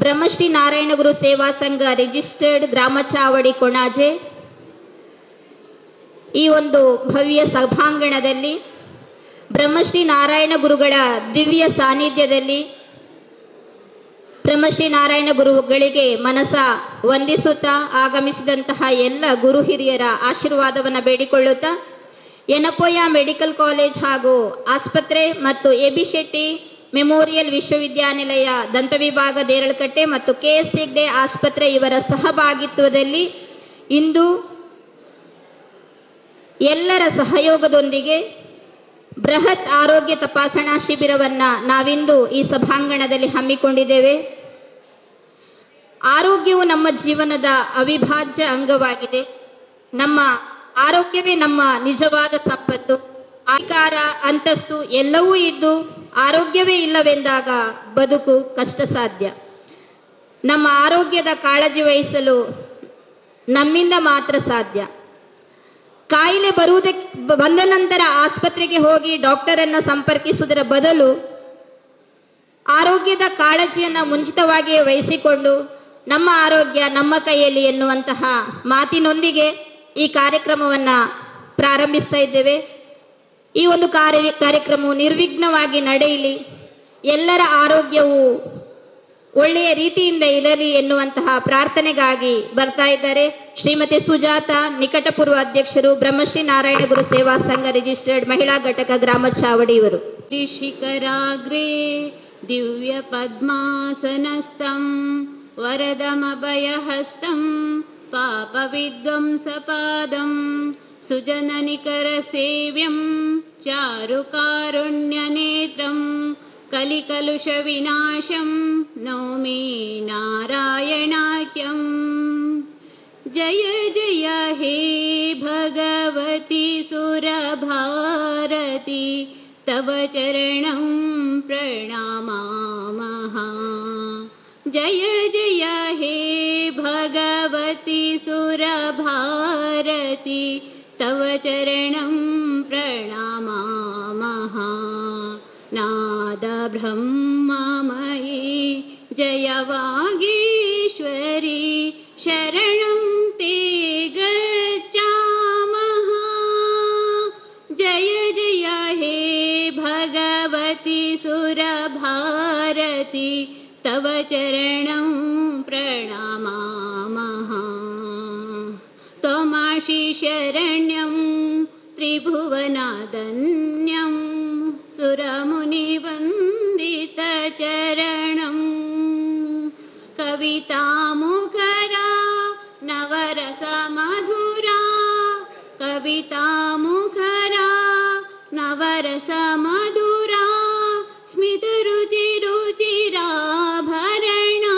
ಬ್ರಹ್ಮಶ್ರೀ ನಾರಾಯಣಗುರು ಸೇವಾ ಸಂಘ ರಿಜಿಸ್ಟರ್ಡ್ ಗ್ರಾಮ ಚಾವಡಿ ಕೊಣಾಜೆ ಈ ಒಂದು ಭವ್ಯ ಸಭಾಂಗಣದಲ್ಲಿ ಬ್ರಹ್ಮಶ್ರೀ ನಾರಾಯಣ ಗುರುಗಳ ದಿವ್ಯ ಸಾನ್ನಿಧ್ಯದಲ್ಲಿ ಬ್ರಹ್ಮಶ್ರೀ ನಾರಾಯಣ ಗುರುಗಳಿಗೆ ಮನಸ ವಂದಿಸುತ್ತಾ ಆಗಮಿಸಿದಂತಹ ಎಲ್ಲ ಗುರು ಹಿರಿಯರ ಆಶೀರ್ವಾದವನ್ನು ಬೇಡಿಕೊಳ್ಳುತ್ತಾ ಯನಪೋಯ ಮೆಡಿಕಲ್ ಕಾಲೇಜ್ ಹಾಗೂ ಆಸ್ಪತ್ರೆ ಮತ್ತು ಎ ಬಿ ಶೆಟ್ಟಿ ಮೆಮೋರಿಯಲ್ ವಿಶ್ವವಿದ್ಯಾನಿಲಯ ದಂತ ವಿಭಾಗ ದೇರಳಕಟ್ಟೆ ಮತ್ತು ಕೆ ಎಸ್ ಹೆಗ್ಡೆ ಆಸ್ಪತ್ರೆ ಇವರ ಸಹಭಾಗಿತ್ವದಲ್ಲಿ ಇಂದು ಎಲ್ಲರ ಸಹಯೋಗದೊಂದಿಗೆ ಬೃಹತ್ ಆರೋಗ್ಯ ತಪಾಸಣಾ ಶಿಬಿರವನ್ನು ನಾವಿಂದು ಈ ಸಭಾಂಗಣದಲ್ಲಿ ಹಮ್ಮಿಕೊಂಡಿದ್ದೇವೆ ಆರೋಗ್ಯವು ನಮ್ಮ ಜೀವನದ ಅವಿಭಾಜ್ಯ ಅಂಗವಾಗಿದೆ ನಮ್ಮ ಆರೋಗ್ಯವೇ ನಮ್ಮ ನಿಜವಾದ ಸಂಪತ್ತು ಆಕಾರ ಅಂತಸ್ತು ಎಲ್ಲವೂ ಇದ್ದು ಆರೋಗ್ಯವೇ ಇಲ್ಲವೆಂದಾಗ ಬದುಕು ಕಷ್ಟ ಸಾಧ್ಯ ನಮ್ಮ ಆರೋಗ್ಯದ ಕಾಳಜಿ ವಹಿಸಲು ನಮ್ಮಿಂದ ಮಾತ್ರ ಸಾಧ್ಯ ಕಾಯಿಲೆ ಬರುವುದಕ್ಕೆ ಬಂದ ನಂತರ ಆಸ್ಪತ್ರೆಗೆ ಹೋಗಿ ಡಾಕ್ಟರನ್ನು ಸಂಪರ್ಕಿಸುವುದರ ಬದಲು ಆರೋಗ್ಯದ ಕಾಳಜಿಯನ್ನು ಮುಂಚಿತವಾಗಿಯೇ ವಹಿಸಿಕೊಂಡು ನಮ್ಮ ಆರೋಗ್ಯ ನಮ್ಮ ಕೈಯಲ್ಲಿ ಎನ್ನುವಂತಹ ಮಾತಿನೊಂದಿಗೆ ಈ ಕಾರ್ಯಕ್ರಮವನ್ನು ಪ್ರಾರಂಭಿಸ್ತಾ ಇದ್ದೇವೆ ಈ ಒಂದು ಕಾರ್ಯ ಕಾರ್ಯಕ್ರಮವು ನಿರ್ವಿಘ್ನವಾಗಿ ನಡೆಯಲಿ ಎಲ್ಲರ ಆರೋಗ್ಯವು ಒಳ್ಳೆಯ ರೀತಿಯಿಂದ ಇರಲಿ ಎನ್ನುವಂತಹ ಪ್ರಾರ್ಥನೆಗಾಗಿ ಬರ್ತಾ ಇದ್ದಾರೆ ಶ್ರೀಮತಿ ಸುಜಾತ ನಿಕಟಪೂರ್ವ ಅಧ್ಯಕ್ಷರು ಬ್ರಹ್ಮಶ್ರೀ ನಾರಾಯಣ ಗುರು ಸೇವಾ ಸಂಘ ರಿಜಿಸ್ಟರ್ಡ್ ಮಹಿಳಾ ಘಟಕ ಗ್ರಾಮ ಚಾವಡಿ ಇವರು शिखराग्रे दिव्यपद्मासनस्थं वरदमभयहस्तं पापविध्वंसपादं सुजननिकरसेव्यं चारुकारुण्यनेत्रं कलिकलुषविनाशं नौमि नारायणाख्यम् जय जय हे भगवति सुरभारती तव चरणं प्रणमामः जय जय हे भगवति सुरभारती तव चरणं प्रणमामः नाद ब्रह्ममयी जय वागीश्वरी शरणं ते गच्छामः जय जय हे भगवति सुरभारती तव चरणं प्रणमामः त्वमाशि शरण्यं त्रिभुवनादन्यं सुरमुनिवन्दितचरणं कवितामुखरा नवरसमधुरा कवितामुखरा नवरसमधुरा स्मितरुचिरुचिराभरणा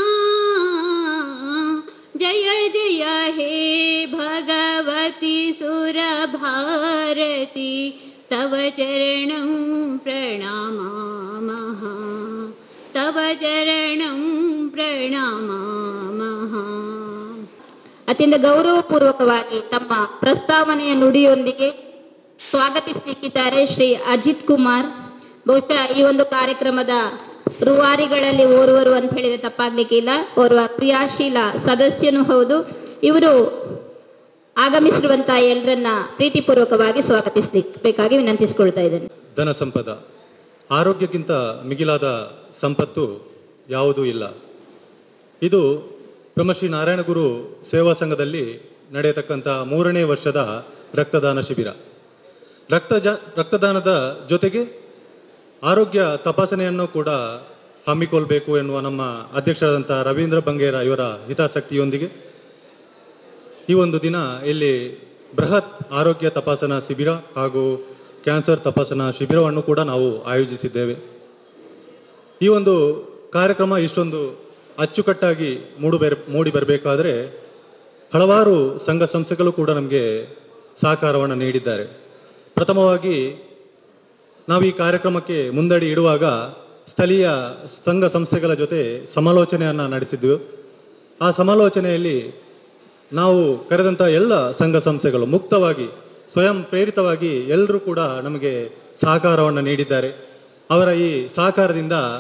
जय जय हे भगवति सुरभारती तव चरणं प्रणमामः तव चरणं प्रणमामः ಅತ್ಯಂತ ಗೌರವಪೂರ್ವಕವಾಗಿ ತಮ್ಮ ಪ್ರಸ್ತಾವನೆಯ ನುಡಿಯೊಂದಿಗೆ ಸ್ವಾಗತಿಸಲಿಕ್ಕಿದ್ದಾರೆ ಶ್ರೀ ಅಜಿತ್ ಕುಮಾರ್ ಬಹುಶಃ ಈ ಒಂದು ಕಾರ್ಯಕ್ರಮದ ರೂವಾರಿಗಳಲ್ಲಿ ಓರ್ವರು ಅಂತ ಹೇಳಿದ್ರೆ ತಪ್ಪಾಗ್ಲಿಕ್ಕಿಲ್ಲ ಓರ್ವ ಕ್ರಿಯಾಶೀಲ ಸದಸ್ಯನೂ ಹೌದು ಇವರು ಆಗಮಿಸಿರುವಂತಹ ಎಲ್ಲರನ್ನ ಪ್ರೀತಿಪೂರ್ವಕವಾಗಿ ಸ್ವಾಗತಿಸಬೇಕಾಗಿ ವಿನಂತಿಸಿಕೊಳ್ತಾ ಇದ್ದೇನೆ ಧನ ಸಂಪದ ಆರೋಗ್ಯಕ್ಕಿಂತ ಮಿಗಿಲಾದ ಸಂಪತ್ತು ಯಾವುದೂ ಇಲ್ಲ ಇದು ಬ್ರಹ್ಮಶ್ರೀ ನಾರಾಯಣಗುರು ಸೇವಾ ಸಂಘದಲ್ಲಿ ನಡೆಯತಕ್ಕಂಥ ಮೂರನೇ ವರ್ಷದ ರಕ್ತದಾನ ಶಿಬಿರ ರಕ್ತ ಜ ರಕ್ತದಾನದ ಜೊತೆಗೆ ಆರೋಗ್ಯ ತಪಾಸಣೆಯನ್ನು ಕೂಡ ಹಮ್ಮಿಕೊಳ್ಬೇಕು ಎನ್ನುವ ನಮ್ಮ ಅಧ್ಯಕ್ಷರಾದಂಥ ರವೀಂದ್ರ ಬಂಗೇರ ಇವರ ಹಿತಾಸಕ್ತಿಯೊಂದಿಗೆ ಈ ಒಂದು ದಿನ ಇಲ್ಲಿ ಬೃಹತ್ ಆರೋಗ್ಯ ತಪಾಸಣಾ ಶಿಬಿರ ಹಾಗೂ ಕ್ಯಾನ್ಸರ್ ತಪಾಸಣಾ ಶಿಬಿರವನ್ನು ಕೂಡ ನಾವು ಆಯೋಜಿಸಿದ್ದೇವೆ ಈ ಒಂದು ಕಾರ್ಯಕ್ರಮ ಇಷ್ಟೊಂದು ಅಚ್ಚುಕಟ್ಟಾಗಿ ಮೂಡುಬೆರ್ ಮೂಡಿ ಬರಬೇಕಾದ್ರೆ ಹಲವಾರು ಸಂಘ ಸಂಸ್ಥೆಗಳು ಕೂಡ ನಮಗೆ ಸಹಕಾರವನ್ನು ನೀಡಿದ್ದಾರೆ ಪ್ರಥಮವಾಗಿ ನಾವು ಈ ಕಾರ್ಯಕ್ರಮಕ್ಕೆ ಮುಂದಡಿ ಇಡುವಾಗ ಸ್ಥಳೀಯ ಸಂಘ ಸಂಸ್ಥೆಗಳ ಜೊತೆ ಸಮಾಲೋಚನೆಯನ್ನು ನಡೆಸಿದ್ವು ಆ ಸಮಾಲೋಚನೆಯಲ್ಲಿ ನಾವು ಕರೆದಂಥ ಎಲ್ಲ ಸಂಘ ಸಂಸ್ಥೆಗಳು ಮುಕ್ತವಾಗಿ ಸ್ವಯಂ ಪ್ರೇರಿತವಾಗಿ ಎಲ್ಲರೂ ಕೂಡ ನಮಗೆ ಸಹಕಾರವನ್ನು ನೀಡಿದ್ದಾರೆ ಅವರ ಈ ಸಹಕಾರದಿಂದ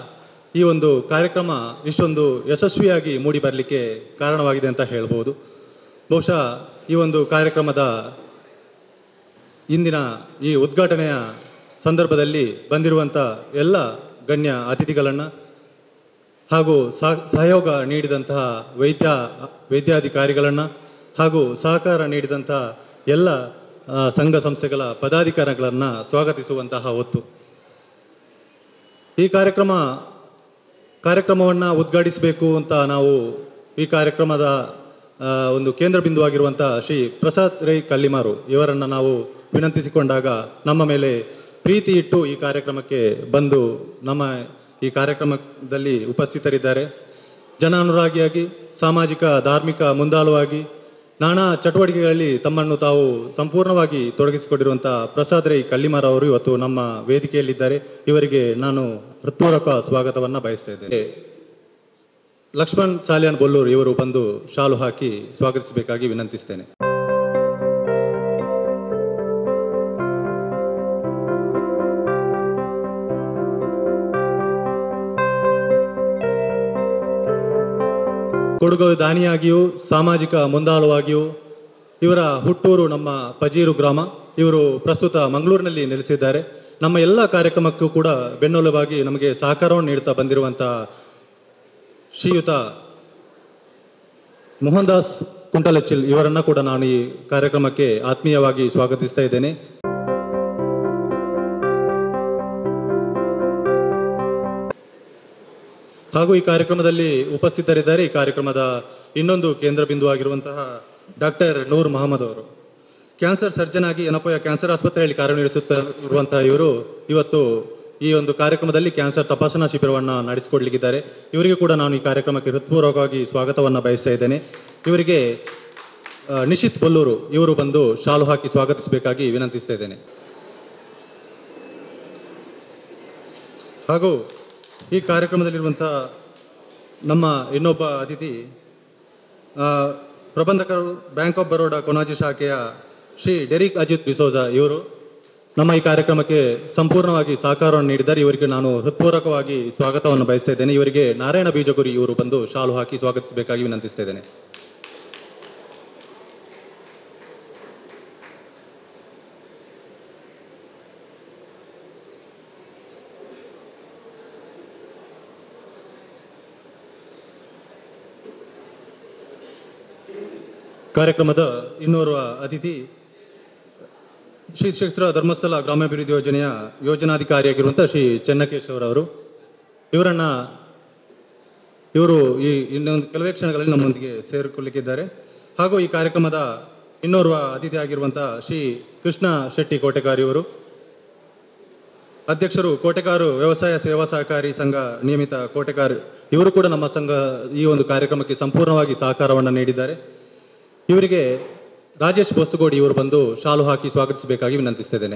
ಈ ಒಂದು ಕಾರ್ಯಕ್ರಮ ಇಷ್ಟೊಂದು ಯಶಸ್ವಿಯಾಗಿ ಮೂಡಿ ಬರಲಿಕ್ಕೆ ಕಾರಣವಾಗಿದೆ ಅಂತ ಹೇಳ್ಬೋದು ಬಹುಶಃ ಈ ಒಂದು ಕಾರ್ಯಕ್ರಮದ ಇಂದಿನ ಈ ಉದ್ಘಾಟನೆಯ ಸಂದರ್ಭದಲ್ಲಿ ಬಂದಿರುವಂಥ ಎಲ್ಲ ಗಣ್ಯ ಅತಿಥಿಗಳನ್ನು ಹಾಗೂ ಸಹ- ಸಹಯೋಗ ನೀಡಿದಂತಹ ವೈದ್ಯ ವೈದ್ಯಾಧಿಕಾರಿಗಳನ್ನು ಹಾಗೂ ಸಹಕಾರ ನೀಡಿದಂತಹ ಎಲ್ಲ ಆ, ಸಂಘ ಸಂಸ್ಥೆಗಳ ಪದಾಧಿಕಾರಿಗಳನ್ನು ಸ್ವಾಗತಿಸುವಂತಹ ಹೊತ್ತು ಈ ಕಾರ್ಯಕ್ರಮ ಕಾರ್ಯಕ್ರಮವನ್ನು ಉದ್ಘಾಟಿಸಬೇಕು ಅಂತ ನಾವು ಈ ಕಾರ್ಯಕ್ರಮದ ಆ, ಒಂದು ಕೇಂದ್ರ ಬಿಂದುವಾಗಿರುವಂಥ ಶ್ರೀ ಪ್ರಸಾದ್ ರೈ ಕಲ್ಲಿಮಾರು ಇವರನ್ನು ನಾವು ವಿನಂತಿಸಿಕೊಂಡಾಗ ನಮ್ಮ ಮೇಲೆ ಪ್ರೀತಿ ಇಟ್ಟು ಈ ಕಾರ್ಯಕ್ರಮಕ್ಕೆ ಬಂದು ನಮ್ಮ ಈ ಕಾರ್ಯಕ್ರಮದಲ್ಲಿ ಉಪಸ್ಥಿತರಿದ್ದಾರೆ ಜನಾನುರಾಗಿಯಾಗಿ ಸಾಮಾಜಿಕ ಧಾರ್ಮಿಕ ಮುಂದಾಳುವಾಗಿ ನಾನಾ ಚಟುವಟಿಕೆಗಳಲ್ಲಿ ತಮ್ಮನ್ನು ತಾವು ಸಂಪೂರ್ಣವಾಗಿ ತೊಡಗಿಸಿಕೊಂಡಿರುವಂಥ ಪ್ರಸಾದ್ ರೈ ಕಲ್ಲಿಮಾರ್ ಅವರು ಇವತ್ತು ನಮ್ಮ ವೇದಿಕೆಯಲ್ಲಿದ್ದಾರೆ ಇವರಿಗೆ ನಾನು ಹೃತ್ಪೂರ್ವಕ ಸ್ವಾಗತವನ್ನು ಬಯಸ್ತಾ ಇದ್ದೇನೆ ಲಕ್ಷ್ಮಣ್ ಸಾಲಿಯಾನ್ ಬೊಲ್ಲೂರು ಇವರು ಬಂದು ಶಾಲು ಹಾಕಿ ಸ್ವಾಗತಿಸಬೇಕಾಗಿ ವಿನಂತಿಸ್ತೇನೆ ಕೊಡಗು ದಾನಿಯಾಗಿಯೂ ಸಾಮಾಜಿಕ ಮುಂದಾಳುವಾಗಿಯೂ ಇವರ ಹುಟ್ಟೂರು ನಮ್ಮ ಪಜೀರು ಗ್ರಾಮ ಇವರು ಪ್ರಸ್ತುತ ಮಂಗಳೂರಿನಲ್ಲಿ ನೆಲೆಸಿದ್ದಾರೆ ನಮ್ಮ ಎಲ್ಲ ಕಾರ್ಯಕ್ರಮಕ್ಕೂ ಕೂಡ ಬೆನ್ನೆಲುಬಾಗಿ ನಮಗೆ ಸಹಕಾರವನ್ನು ನೀಡುತ್ತಾ ಬಂದಿರುವಂಥ ಶ್ರೀಯುತ ಮೋಹನ್ ದಾಸ್ ಕುಂಟಲೆಚ್ಚಿಲ್ ಇವರನ್ನ ಕೂಡ ನಾನು ಈ ಕಾರ್ಯಕ್ರಮಕ್ಕೆ ಆತ್ಮೀಯವಾಗಿ ಸ್ವಾಗತಿಸ್ತಾ ಇದ್ದೇನೆ ಹಾಗೂ ಈ ಕಾರ್ಯಕ್ರಮದಲ್ಲಿ ಉಪಸ್ಥಿತರಿದ್ದಾರೆ ಈ ಕಾರ್ಯಕ್ರಮದ ಇನ್ನೊಂದು ಕೇಂದ್ರ ಬಿಂದು ಆಗಿರುವಂತಹ ಡಾಕ್ಟರ್ ನೂರ್ ಮಹಮ್ಮದ್ ಅವರು ಕ್ಯಾನ್ಸರ್ ಸರ್ಜನ್ ಆಗಿ ಯನಪೋಯ ಕ್ಯಾನ್ಸರ್ ಆಸ್ಪತ್ರೆಯಲ್ಲಿ ಕಾರ್ಯನಿರ್ವಹಿಸುತ್ತಾ ಇರುವಂತಹ ಇವರು ಇವತ್ತು ಈ ಒಂದು ಕಾರ್ಯಕ್ರಮದಲ್ಲಿ ಕ್ಯಾನ್ಸರ್ ತಪಾಸಣಾ ಶಿಬಿರವನ್ನು ನಡೆಸಿಕೊಡ್ಲಿಕ್ಕಿದ್ದಾರೆ ಇವರಿಗೆ ಕೂಡ ನಾನು ಈ ಕಾರ್ಯಕ್ರಮಕ್ಕೆ ಹೃತ್ಪೂರ್ವಕವಾಗಿ ಸ್ವಾಗತವನ್ನು ಬಯಸ್ತಾ ಇದ್ದೇನೆ ಇವರಿಗೆ ಆ, ನಿಶಿತ್ ಬೊಲ್ಲೂರು ಇವರು ಬಂದು ಶಾಲು ಹಾಕಿ ಸ್ವಾಗತಿಸಬೇಕಾಗಿ ವಿನಂತಿಸ್ತಾ ಇದ್ದೇನೆ ಹಾಗೂ ಈ ಕಾರ್ಯಕ್ರಮದಲ್ಲಿರುವಂಥ ನಮ್ಮ ಇನ್ನೊಬ್ಬ ಅತಿಥಿ ಆ, ಪ್ರಬಂಧಕರು ಬ್ಯಾಂಕ್ ಆಫ್ ಬರೋಡಾ ಕೊನಾಜಿ ಶಾಖೆಯ ಶ್ರೀ ಡೆರಿಕ್ ಅಜಿತ್ ಡಿಸೋಜಾ ಇವರು ನಮ್ಮ ಈ ಕಾರ್ಯಕ್ರಮಕ್ಕೆ ಸಂಪೂರ್ಣವಾಗಿ ಸಹಕಾರವನ್ನು ನೀಡಿದ್ದಾರೆ ಇವರಿಗೆ ನಾನು ಹೃತ್ಪೂರ್ವಕವಾಗಿ ಸ್ವಾಗತವನ್ನು ಬಯಸ್ತಾ ಇದ್ದೇನೆ ಇವರಿಗೆ ನಾರಾಯಣ ಬೀಜಗುರಿ ಇವರು ಬಂದು ಶಾಲು ಹಾಕಿ ಸ್ವಾಗತಿಸಬೇಕಾಗಿ ವಿನಂತಿಸ್ತಾ ಇದ್ದೇನೆ ಕಾರ್ಯಕ್ರಮದ ಇನ್ನೋರ್ವ ಅತಿಥಿ ಶ್ರೀ ಕ್ಷೇತ್ರ ಧರ್ಮಸ್ಥಳ ಗ್ರಾಮಾಭಿವೃದ್ಧಿ ಯೋಜನೆಯ ಯೋಜನಾಧಿಕಾರಿಯಾಗಿರುವಂಥ ಶ್ರೀ ಚೆನ್ನಕೇಶವರ್ ಅವರು ಇವರನ್ನ ಇವರು ಈ ಇನ್ನೊಂದು ಕೆಲವೇ ಕ್ಷಣಗಳಲ್ಲಿ ನಮ್ಮೊಂದಿಗೆ ಸೇರಿಕೊಳ್ಳಿಕ್ಕಿದ್ದಾರೆ ಹಾಗೂ ಈ ಕಾರ್ಯಕ್ರಮದ ಇನ್ನೋರ್ವ ಅತಿಥಿ ಆಗಿರುವಂಥ ಶ್ರೀ ಕೃಷ್ಣ ಶೆಟ್ಟಿ ಕೋಟೆಕಾರಿ ಅವರು ಅಧ್ಯಕ್ಷರು ಕೋಟೆಕಾರು ವ್ಯವಸಾಯ ಸೇವಾ ಸಹಕಾರಿ ಸಂಘ ನಿಯಮಿತ ಕೋಟೆಕಾರ್ ಇವರು ಕೂಡ ನಮ್ಮ ಸಂಘ ಈ ಒಂದು ಕಾರ್ಯಕ್ರಮಕ್ಕೆ ಸಂಪೂರ್ಣವಾಗಿ ಸಹಕಾರವನ್ನು ನೀಡಿದ್ದಾರೆ ಇವರಿಗೆ ರಾಜೇಶ್ ಬೊಸ್ಗೋಡಿ ಇವರು ಬಂದು ಶಾಲು ಹಾಕಿ ಸ್ವಾಗತಿಸಬೇಕಾಗಿ ವಿನಂತಿಸ್ತಾ ಇದ್ದೇನೆ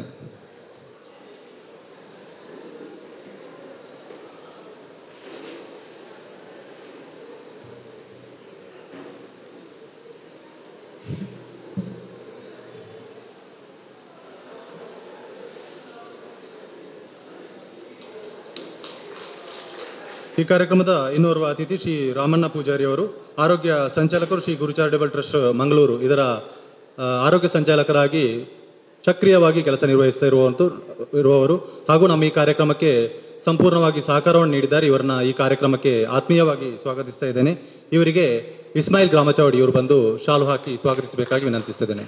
ಈ ಕಾರ್ಯಕ್ರಮದ ಇನ್ನೋರ್ವ ಅತಿಥಿ ಶ್ರೀ ರಾಮಣ್ಣ ಪೂಜಾರಿ ಅವರು ಆರೋಗ್ಯ ಸಂಚಾಲಕರು ಶ್ರೀ ಗುರು ಚಾರಿಟೇಬಲ್ ಟ್ರಸ್ಟ್ ಮಂಗಳೂರು ಇದರ ಆ, ಆರೋಗ್ಯ ಸಂಚಾಲಕರಾಗಿ ಸಕ್ರಿಯವಾಗಿ ಕೆಲಸ ನಿರ್ವಹಿಸ್ತಾ ಇರುವಂತ ಇರುವವರು ಹಾಗೂ ನಮ್ಮ ಈ ಕಾರ್ಯಕ್ರಮಕ್ಕೆ ಸಂಪೂರ್ಣವಾಗಿ ಸಹಕಾರವನ್ನು ನೀಡಿದ್ದಾರೆ ಇವರನ್ನ ಈ ಕಾರ್ಯಕ್ರಮಕ್ಕೆ ಆತ್ಮೀಯವಾಗಿ ಸ್ವಾಗತಿಸ್ತಾ ಇದ್ದೇನೆ ಇವರಿಗೆ ಇಸ್ಮಾಯಿಲ್ ಗ್ರಾಮಚೌಡಿ ಇವರು ಬಂದು ಶಾಲು ಹಾಕಿ ಸ್ವಾಗತಿಸಬೇಕಾಗಿ ವಿನಂತಿಸ್ತಿದ್ದೇನೆ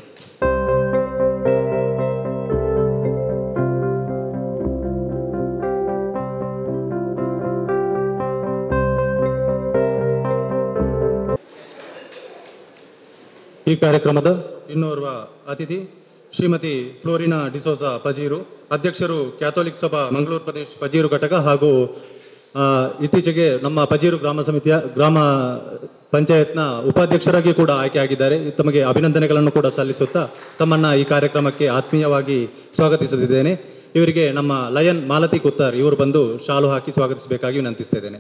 ಈ ಕಾರ್ಯಕ್ರಮದ ಇನ್ನೋರ್ವ ಅತಿಥಿ ಶ್ರೀಮತಿ ಫ್ಲೋರಿನಾ ಡಿಸೋಸಾ ಪಜೀರು ಅಧ್ಯಕ್ಷರು ಕ್ಯಾಥೋಲಿಕ್ ಸಭಾ ಮಂಗಳೂರು ಪ್ರದೇಶ ಪಜೀರು ಘಟಕ ಹಾಗೂ ಆ, ಇತ್ತೀಚೆಗೆ ನಮ್ಮ ಪಜೀರು ಗ್ರಾಮ ಸಮಿತಿಯ ಗ್ರಾಮ ಪಂಚಾಯತ್ನ ಉಪಾಧ್ಯಕ್ಷರಾಗಿ ಕೂಡ ಆಯ್ಕೆಯಾಗಿದ್ದಾರೆ ತಮಗೆ ಅಭಿನಂದನೆಗಳನ್ನು ಕೂಡ ಸಲ್ಲಿಸುತ್ತಾ ತಮ್ಮನ್ನ ಈ ಕಾರ್ಯಕ್ರಮಕ್ಕೆ ಆತ್ಮೀಯವಾಗಿ ಸ್ವಾಗತಿಸುತ್ತಿದ್ದೇನೆ ಇವರಿಗೆ ನಮ್ಮ ಲಯನ್ ಮಾಲತಿ ಕುತ್ತರ್ ಇವರು ಬಂದು ಶಾಲು ಹಾಕಿ ಸ್ವಾಗತಿಸಬೇಕಾಗಿ ವಿನಂತಿಸ್ತಾ ಇದ್ದೇನೆ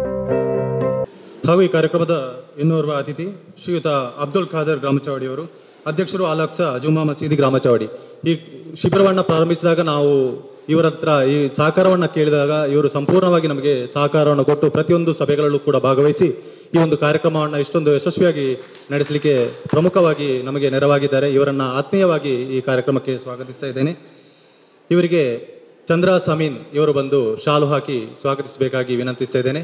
ಹಾಗೂ ಈ ಕಾರ್ಯಕ್ರಮದ ಇನ್ನೋರ್ವ ಅತಿಥಿ ಶ್ರೀಯುತ ಅಬ್ದುಲ್ ಖಾದರ್ ಗ್ರಾಮಚಾವಡಿಯವರು ಅಧ್ಯಕ್ಷರು ಆಲಕ್ಸ ಜುಮ್ಮಾ ಮಸೀದಿ ಗ್ರಾಮ ಚಾವಡಿ ಈ ಶಿಬಿರವನ್ನು ಪ್ರಾರಂಭಿಸಿದಾಗ ನಾವು ಇವರ ಹತ್ರ ಈ ಸಹಕಾರವನ್ನು ಕೇಳಿದಾಗ ಇವರು ಸಂಪೂರ್ಣವಾಗಿ ನಮಗೆ ಸಹಕಾರವನ್ನು ಕೊಟ್ಟು ಪ್ರತಿಯೊಂದು ಸಭೆಗಳಲ್ಲೂ ಕೂಡ ಭಾಗವಹಿಸಿ ಈ ಒಂದು ಕಾರ್ಯಕ್ರಮವನ್ನು ಇಷ್ಟೊಂದು ಯಶಸ್ವಿಯಾಗಿ ನಡೆಸಲಿಕ್ಕೆ ಪ್ರಮುಖವಾಗಿ ನಮಗೆ ನೆರವಾಗಿದ್ದಾರೆ ಇವರನ್ನು ಆತ್ಮೀಯವಾಗಿ ಈ ಕಾರ್ಯಕ್ರಮಕ್ಕೆ ಸ್ವಾಗತಿಸ್ತಾ ಇದ್ದೇನೆ ಇವರಿಗೆ ಚಂದ್ರ ಸಮೀನ್ ಇವರು ಬಂದು ಶಾಲು ಹಾಕಿ ಸ್ವಾಗತಿಸಬೇಕಾಗಿ ವಿನಂತಿಸ್ತಾ ಇದ್ದೇನೆ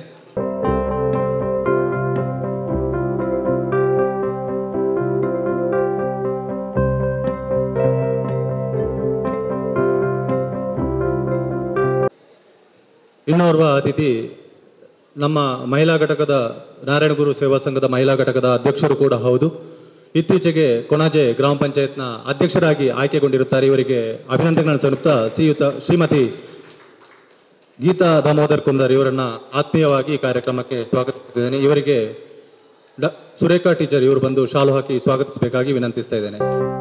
ಇನ್ನೋರ್ವ ಅತಿಥಿ ನಮ್ಮ ಮಹಿಳಾ ಘಟಕದ ನಾರಾಯಣಗುರು ಸೇವಾ ಸಂಘದ ಮಹಿಳಾ ಘಟಕದ ಅಧ್ಯಕ್ಷರು ಕೂಡ ಹೌದು ಇತ್ತೀಚೆಗೆ ಕೊಣಾಜೆ ಗ್ರಾಮ ಪಂಚಾಯತ್ನ ಅಧ್ಯಕ್ಷರಾಗಿ ಆಯ್ಕೆಗೊಂಡಿರುತ್ತಾರೆ ಇವರಿಗೆ ಅಭಿನಂದನೆಗಳನ್ನು ಸಲ್ಲಿಸುತ್ತಾ ಶ್ರೀಯುತ ಶ್ರೀಮತಿ ಗೀತಾ ದಾಮೋದರ್ ಕುಂದರ್ ಇವರನ್ನ ಆತ್ಮೀಯವಾಗಿ ಈ ಕಾರ್ಯಕ್ರಮಕ್ಕೆ ಸ್ವಾಗತಿಸುತ್ತಿದ್ದೇನೆ ಇವರಿಗೆ ಡ ಸುರೇಖಾ ಟೀಚರ್ ಇವರು ಬಂದು ಶಾಲು ಹಾಕಿ ಸ್ವಾಗತಿಸಬೇಕಾಗಿ ವಿನಂತಿಸ್ತಾ ಇದ್ದೇನೆ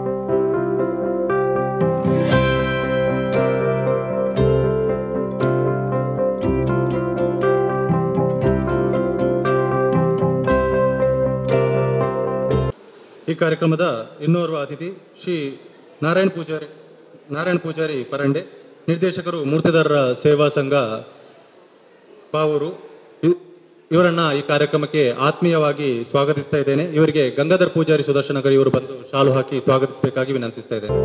ಈ ಕಾರ್ಯಕ್ರಮದ ಇನ್ನೋರ್ವ ಅತಿಥಿ ಶ್ರೀ ನಾರಾಯಣ್ ಪೂಜಾರಿ ನಾರಾಯಣ್ ಪೂಜಾರಿ ಪರಂಡೆ ನಿರ್ದೇಶಕರು ಮೂರ್ತಿದಾರರ ಸೇವಾ ಸಂಘ ಪಾವೂರು ಇವ್- ಇವರನ್ನ ಈ ಕಾರ್ಯಕ್ರಮಕ್ಕೆ ಆತ್ಮೀಯವಾಗಿ ಸ್ವಾಗತಿಸ್ತಾ ಇದ್ದೇನೆ ಇವರಿಗೆ ಗಂಗಾಧರ್ ಪೂಜಾರಿ ಸುದರ್ಶನಗರ್ ಇವರು ಬಂದು ಶಾಲು ಹಾಕಿ ಸ್ವಾಗತಿಸಬೇಕಾಗಿ ವಿನಂತಿಸ್ತಾ ಇದ್ದೇನೆ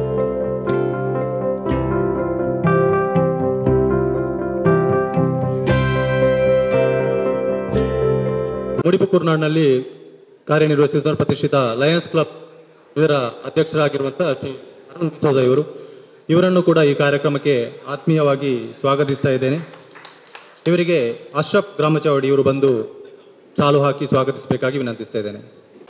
ಮುಡಿಪುಕೂರ್ನಾಡ್ನಲ್ಲಿ ಕಾರ್ಯನಿರ್ವಹಿಸಿದ ಪ್ರತಿಷ್ಠಿತ ಲಯನ್ಸ್ ಕ್ಲಬ್ ಇದರ ಅಧ್ಯಕ್ಷರಾಗಿರುವಂತಹ ಶ್ರೀ ಅರುಣ್ ಡಿಸೋಜ ಇವರು ಇವರನ್ನು ಕೂಡ ಈ ಕಾರ್ಯಕ್ರಮಕ್ಕೆ ಆತ್ಮೀಯವಾಗಿ ಸ್ವಾಗತಿಸ್ತಾ ಇದ್ದೇನೆ ಇವರಿಗೆ ಅಶ್ರಫ್ ಗ್ರಾಮಚಾವಡಿ ಇವರು ಬಂದು ಶಾಲು ಹಾಕಿ ಸ್ವಾಗತಿಸಬೇಕಾಗಿ ವಿನಂತಿಸ್ತಾ ಇದ್ದೇನೆ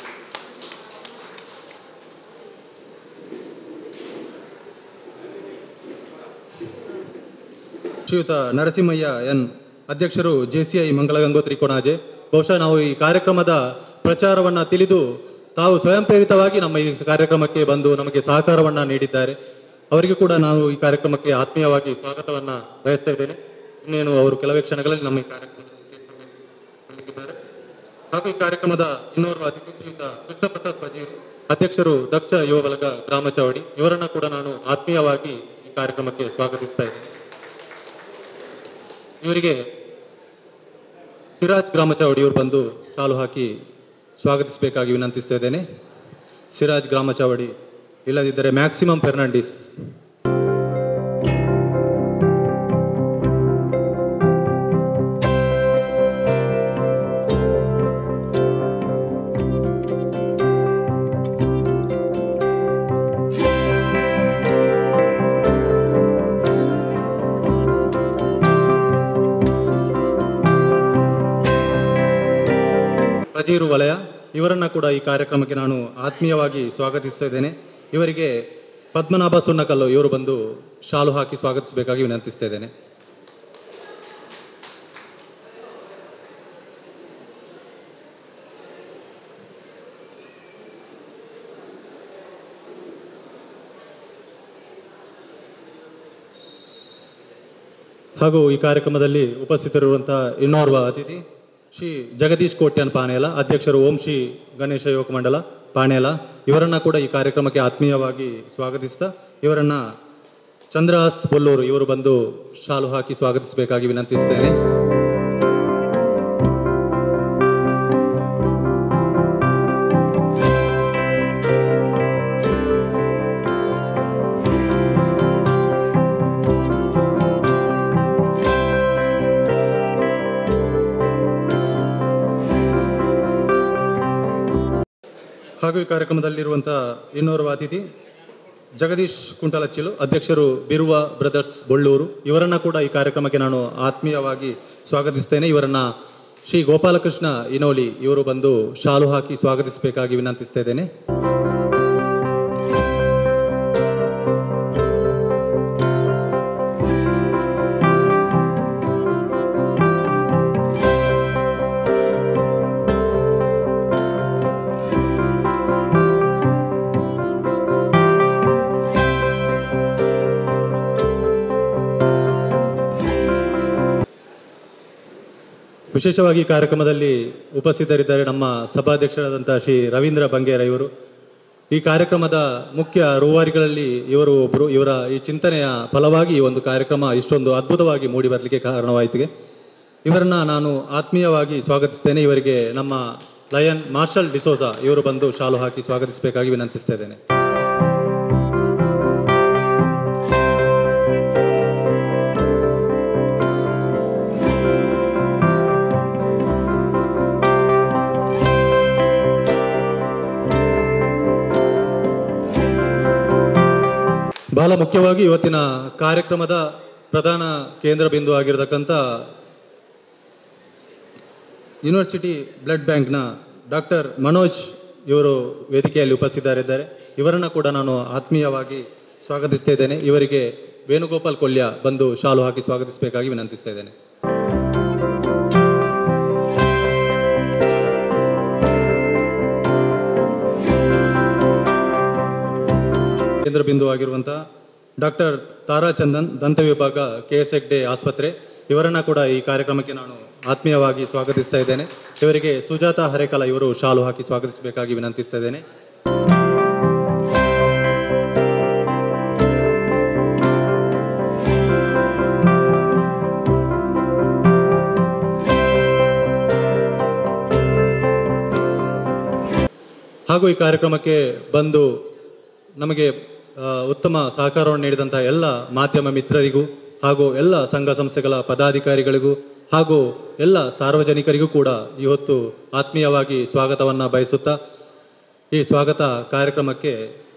ಶ್ರೀಯುತ ನರಸಿಂಹಯ್ಯ ಎನ್ ಅಧ್ಯಕ್ಷರು ಜೆಸಿಐ ಮಂಗಳ ಗಂಗೋತ್ರಿ ಕೊಣಾಜೆ ಬಹುಶಃ ನಾವು ಈ ಕಾರ್ಯಕ್ರಮದ ಪ್ರಚಾರವನ್ನ ತಿಳಿದು ತಾವು ಸ್ವಯಂ ಪ್ರೇರಿತವಾಗಿ ನಮ್ಮ ಈ ಕಾರ್ಯಕ್ರಮಕ್ಕೆ ಬಂದು ನಮಗೆ ಸಹಕಾರವನ್ನ ನೀಡಿದ್ದಾರೆ ಅವರಿಗೆ ಕೂಡ ನಾವು ಈ ಕಾರ್ಯಕ್ರಮಕ್ಕೆ ಆತ್ಮೀಯವಾಗಿ ಸ್ವಾಗತವನ್ನ ಬಯಸ್ತಾ ಇದ್ದೇನೆ ಇನ್ನೇನು ಅವರು ಕೆಲವೇ ಕ್ಷಣಗಳಲ್ಲಿ ನಮ್ಮ ಈ ಕಾರ್ಯಕ್ರಮದಲ್ಲಿ ಸೇರ್ಪಡೆಗೊಳ್ಳಲಿದ್ದಾರೆ. ಹಾಗೂ ಈ ಕಾರ್ಯಕ್ರಮದ ಇನ್ನೋರ್ವ ಅತಿಥಿ ಶ್ರೀಯುತ ಕೃಷ್ಣ ಪ್ರಸಾದ್ ಬಜೀರ್ ಅಧ್ಯಕ್ಷರು ದಕ್ಷ ಯುವ ಬಲಗ ಗ್ರಾಮ ಚಾವಡಿ ಇವರನ್ನ ಕೂಡ ನಾನು ಆತ್ಮೀಯವಾಗಿ ಈ ಕಾರ್ಯಕ್ರಮಕ್ಕೆ ಸ್ವಾಗತಿಸ್ತಾ ಇದ್ದೇನೆ ಇವರಿಗೆ ಸಿರಾಜ್ ಗ್ರಾಮ ಚಾವಡಿ ಇವರು ಬಂದು ಶಾಲು ಹಾಕಿ ಸ್ವಾಗತಿಸಬೇಕಾಗಿ ವಿನಂತಿಸ್ತಾ ಇದ್ದೇನೆ ಸಿರಾಜ್ ಗ್ರಾಮ ಚಾವಡಿ ಇಲ್ಲದಿದ್ದರೆ ಮ್ಯಾಕ್ಸಿಮಮ್ ಫೆರ್ನಾಂಡಿಸ್ ಅಜೀರು ವಲಯ ಇವರನ್ನ ಕೂಡ ಈ ಕಾರ್ಯಕ್ರಮಕ್ಕೆ ನಾನು ಆತ್ಮೀಯವಾಗಿ ಸ್ವಾಗತಿಸ್ತಾ ಇದ್ದೇನೆ ಇವರಿಗೆ ಪದ್ಮನಾಭ ಸುಣ್ಣಕಲ್ಲು ಇವರು ಬಂದು ಶಾಲು ಹಾಕಿ ಸ್ವಾಗತಿಸಬೇಕಾಗಿ ವಿನಂತಿಸ್ತಾ ಇದ್ದೇನೆ ಹಾಗೂ ಈ ಕಾರ್ಯಕ್ರಮದಲ್ಲಿ ಉಪಸ್ಥಿತರಿರುವಂತಹ ಇನ್ನೋರ್ವ ಅತಿಥಿ ಶ್ರೀ ಜಗದೀಶ್ ಕೋಟ್ಯಾನ್ ಪಾಣೇಲ ಅಧ್ಯಕ್ಷರು ಓಂ ಶ್ರೀ ಗಣೇಶ ಯುವಕ ಮಂಡಲ ಪಾಣೇಲ ಇವರನ್ನ ಕೂಡ ಈ ಕಾರ್ಯಕ್ರಮಕ್ಕೆ ಆತ್ಮೀಯವಾಗಿ ಸ್ವಾಗತಿಸ್ತಾ ಇವರನ್ನ ಚಂದ್ರಹಾಸ್ ಬೊಲ್ಲೂರು ಇವರು ಬಂದು ಶಾಲು ಹಾಕಿ ಸ್ವಾಗತಿಸಬೇಕಾಗಿ ವಿನಂತಿಸ್ತೇನೆ ಹಾಗೂ ಈ ಕಾರ್ಯಕ್ರಮದಲ್ಲಿರುವಂತಹ ಇನ್ನೋರ್ವ ಅತಿಥಿ ಜಗದೀಶ್ ಕುಂಟಲಚ್ಚಿಲು ಅಧ್ಯಕ್ಷರು ಬಿರುವ ಬ್ರದರ್ಸ್ ಬೊಳ್ಳೂರು ಇವರನ್ನ ಕೂಡ ಈ ಕಾರ್ಯಕ್ರಮಕ್ಕೆ ನಾನು ಆತ್ಮೀಯವಾಗಿ ಸ್ವಾಗತಿಸ್ತೇನೆ ಇವರನ್ನ ಶ್ರೀ ಗೋಪಾಲಕೃಷ್ಣ ಇನೋಲಿ ಇವರು ಬಂದು ಶಾಲು ಹಾಕಿ ಸ್ವಾಗತಿಸಬೇಕಾಗಿ ವಿನಂತಿಸ್ತಾ ಇದ್ದೇನೆ ವಿಶೇಷವಾಗಿ ಈ ಕಾರ್ಯಕ್ರಮದಲ್ಲಿ ಉಪಸ್ಥಿತರಿದ್ದಾರೆ ನಮ್ಮ ಸಭಾಧ್ಯಕ್ಷರಾದಂತಹ ಶ್ರೀ ರವೀಂದ್ರ ಬಂಗೇರ ಇವರು ಈ ಕಾರ್ಯಕ್ರಮದ ಮುಖ್ಯ ರೂವಾರಿಗಳಲ್ಲಿ ಇವರು ಒಬ್ಬರು ಇವರ ಈ ಚಿಂತನೆಯ ಫಲವಾಗಿ ಈ ಒಂದು ಕಾರ್ಯಕ್ರಮ ಇಷ್ಟೊಂದು ಅದ್ಭುತವಾಗಿ ಮೂಡಿ ಬರಲಿಕ್ಕೆ ಕಾರಣವಾಯಿತು ಇವರನ್ನ ನಾನು ಆತ್ಮೀಯವಾಗಿ ಸ್ವಾಗತಿಸ್ತೇನೆ ಇವರಿಗೆ ನಮ್ಮ ಲಯನ್ ಮಾರ್ಷಲ್ ಡಿಸೋಜಾ ಇವರು ಬಂದು ಶಾಲು ಹಾಕಿ ಸ್ವಾಗತಿಸಬೇಕಾಗಿ ವಿನಂತಿಸ್ತಾ ಇದ್ದೇನೆ ಬಹಳ ಮುಖ್ಯವಾಗಿ ಇವತ್ತಿನ ಕಾರ್ಯಕ್ರಮದ ಪ್ರಧಾನ ಕೇಂದ್ರ ಬಿಂದು ಆಗಿರತಕ್ಕಂಥ ಯೂನಿವರ್ಸಿಟಿ ಬ್ಲಡ್ ಬ್ಯಾಂಕ್ನ ಡಾಕ್ಟರ್ ಮನೋಜ್ ಇವರು ವೇದಿಕೆಯಲ್ಲಿ ಉಪಸ್ಥಿತರಿದ್ದಾರೆ ಇವರನ್ನು ಕೂಡ ನಾನು ಆತ್ಮೀಯವಾಗಿ ಸ್ವಾಗತಿಸ್ತಾ ಇದ್ದೇನೆ ಇವರಿಗೆ ವೇಣುಗೋಪಾಲ್ ಕೊಲ್ಯ ಬಂದು ಶಾಲು ಹಾಕಿ ಸ್ವಾಗತಿಸಬೇಕಾಗಿ ವಿನಂತಿಸ್ತಾ ಇದ್ದೇನೆ ಕೇಂದ್ರ ಬಿಂದು ಆಗಿರುವಂತಹ ಡಾಕ್ಟರ್ ತಾರಾಚಂದನ್ ದಂತ ವಿಭಾಗ ಕೆ ಎಸ್ ಹೆಗ್ಡೆ ಆಸ್ಪತ್ರೆ ಇವರನ್ನ ಕೂಡ ಈ ಕಾರ್ಯಕ್ರಮಕ್ಕೆ ನಾನು ಆತ್ಮೀಯವಾಗಿ ಸ್ವಾಗತಿಸ್ತಾ ಇದ್ದೇನೆ ಇವರಿಗೆ ಸುಜಾತ ಹರೇಕಲ ಇವರು ಶಾಲು ಹಾಕಿ ಸ್ವಾಗತಿಸಬೇಕಾಗಿ ವಿನಂತಿಸ್ತಾ ಇದ್ದೇನೆ ಹಾಗೂ ಈ ಕಾರ್ಯಕ್ರಮಕ್ಕೆ ಬಂದು ನಮಗೆ ಆ, ಉತ್ತಮ ಸಹಕಾರವನ್ನು ನೀಡಿದಂತಹ ಎಲ್ಲ ಮಾಧ್ಯಮ ಮಿತ್ರರಿಗೂ ಹಾಗೂ ಎಲ್ಲ ಸಂಘ ಸಂಸ್ಥೆಗಳ ಪದಾಧಿಕಾರಿಗಳಿಗೂ ಹಾಗೂ ಎಲ್ಲ ಸಾರ್ವಜನಿಕರಿಗೂ ಕೂಡ ಈ ಹೊತ್ತು ಆತ್ಮೀಯವಾಗಿ ಸ್ವಾಗತವನ್ನು ಬಯಸುತ್ತಾ ಈ ಸ್ವಾಗತ ಕಾರ್ಯಕ್ರಮಕ್ಕೆ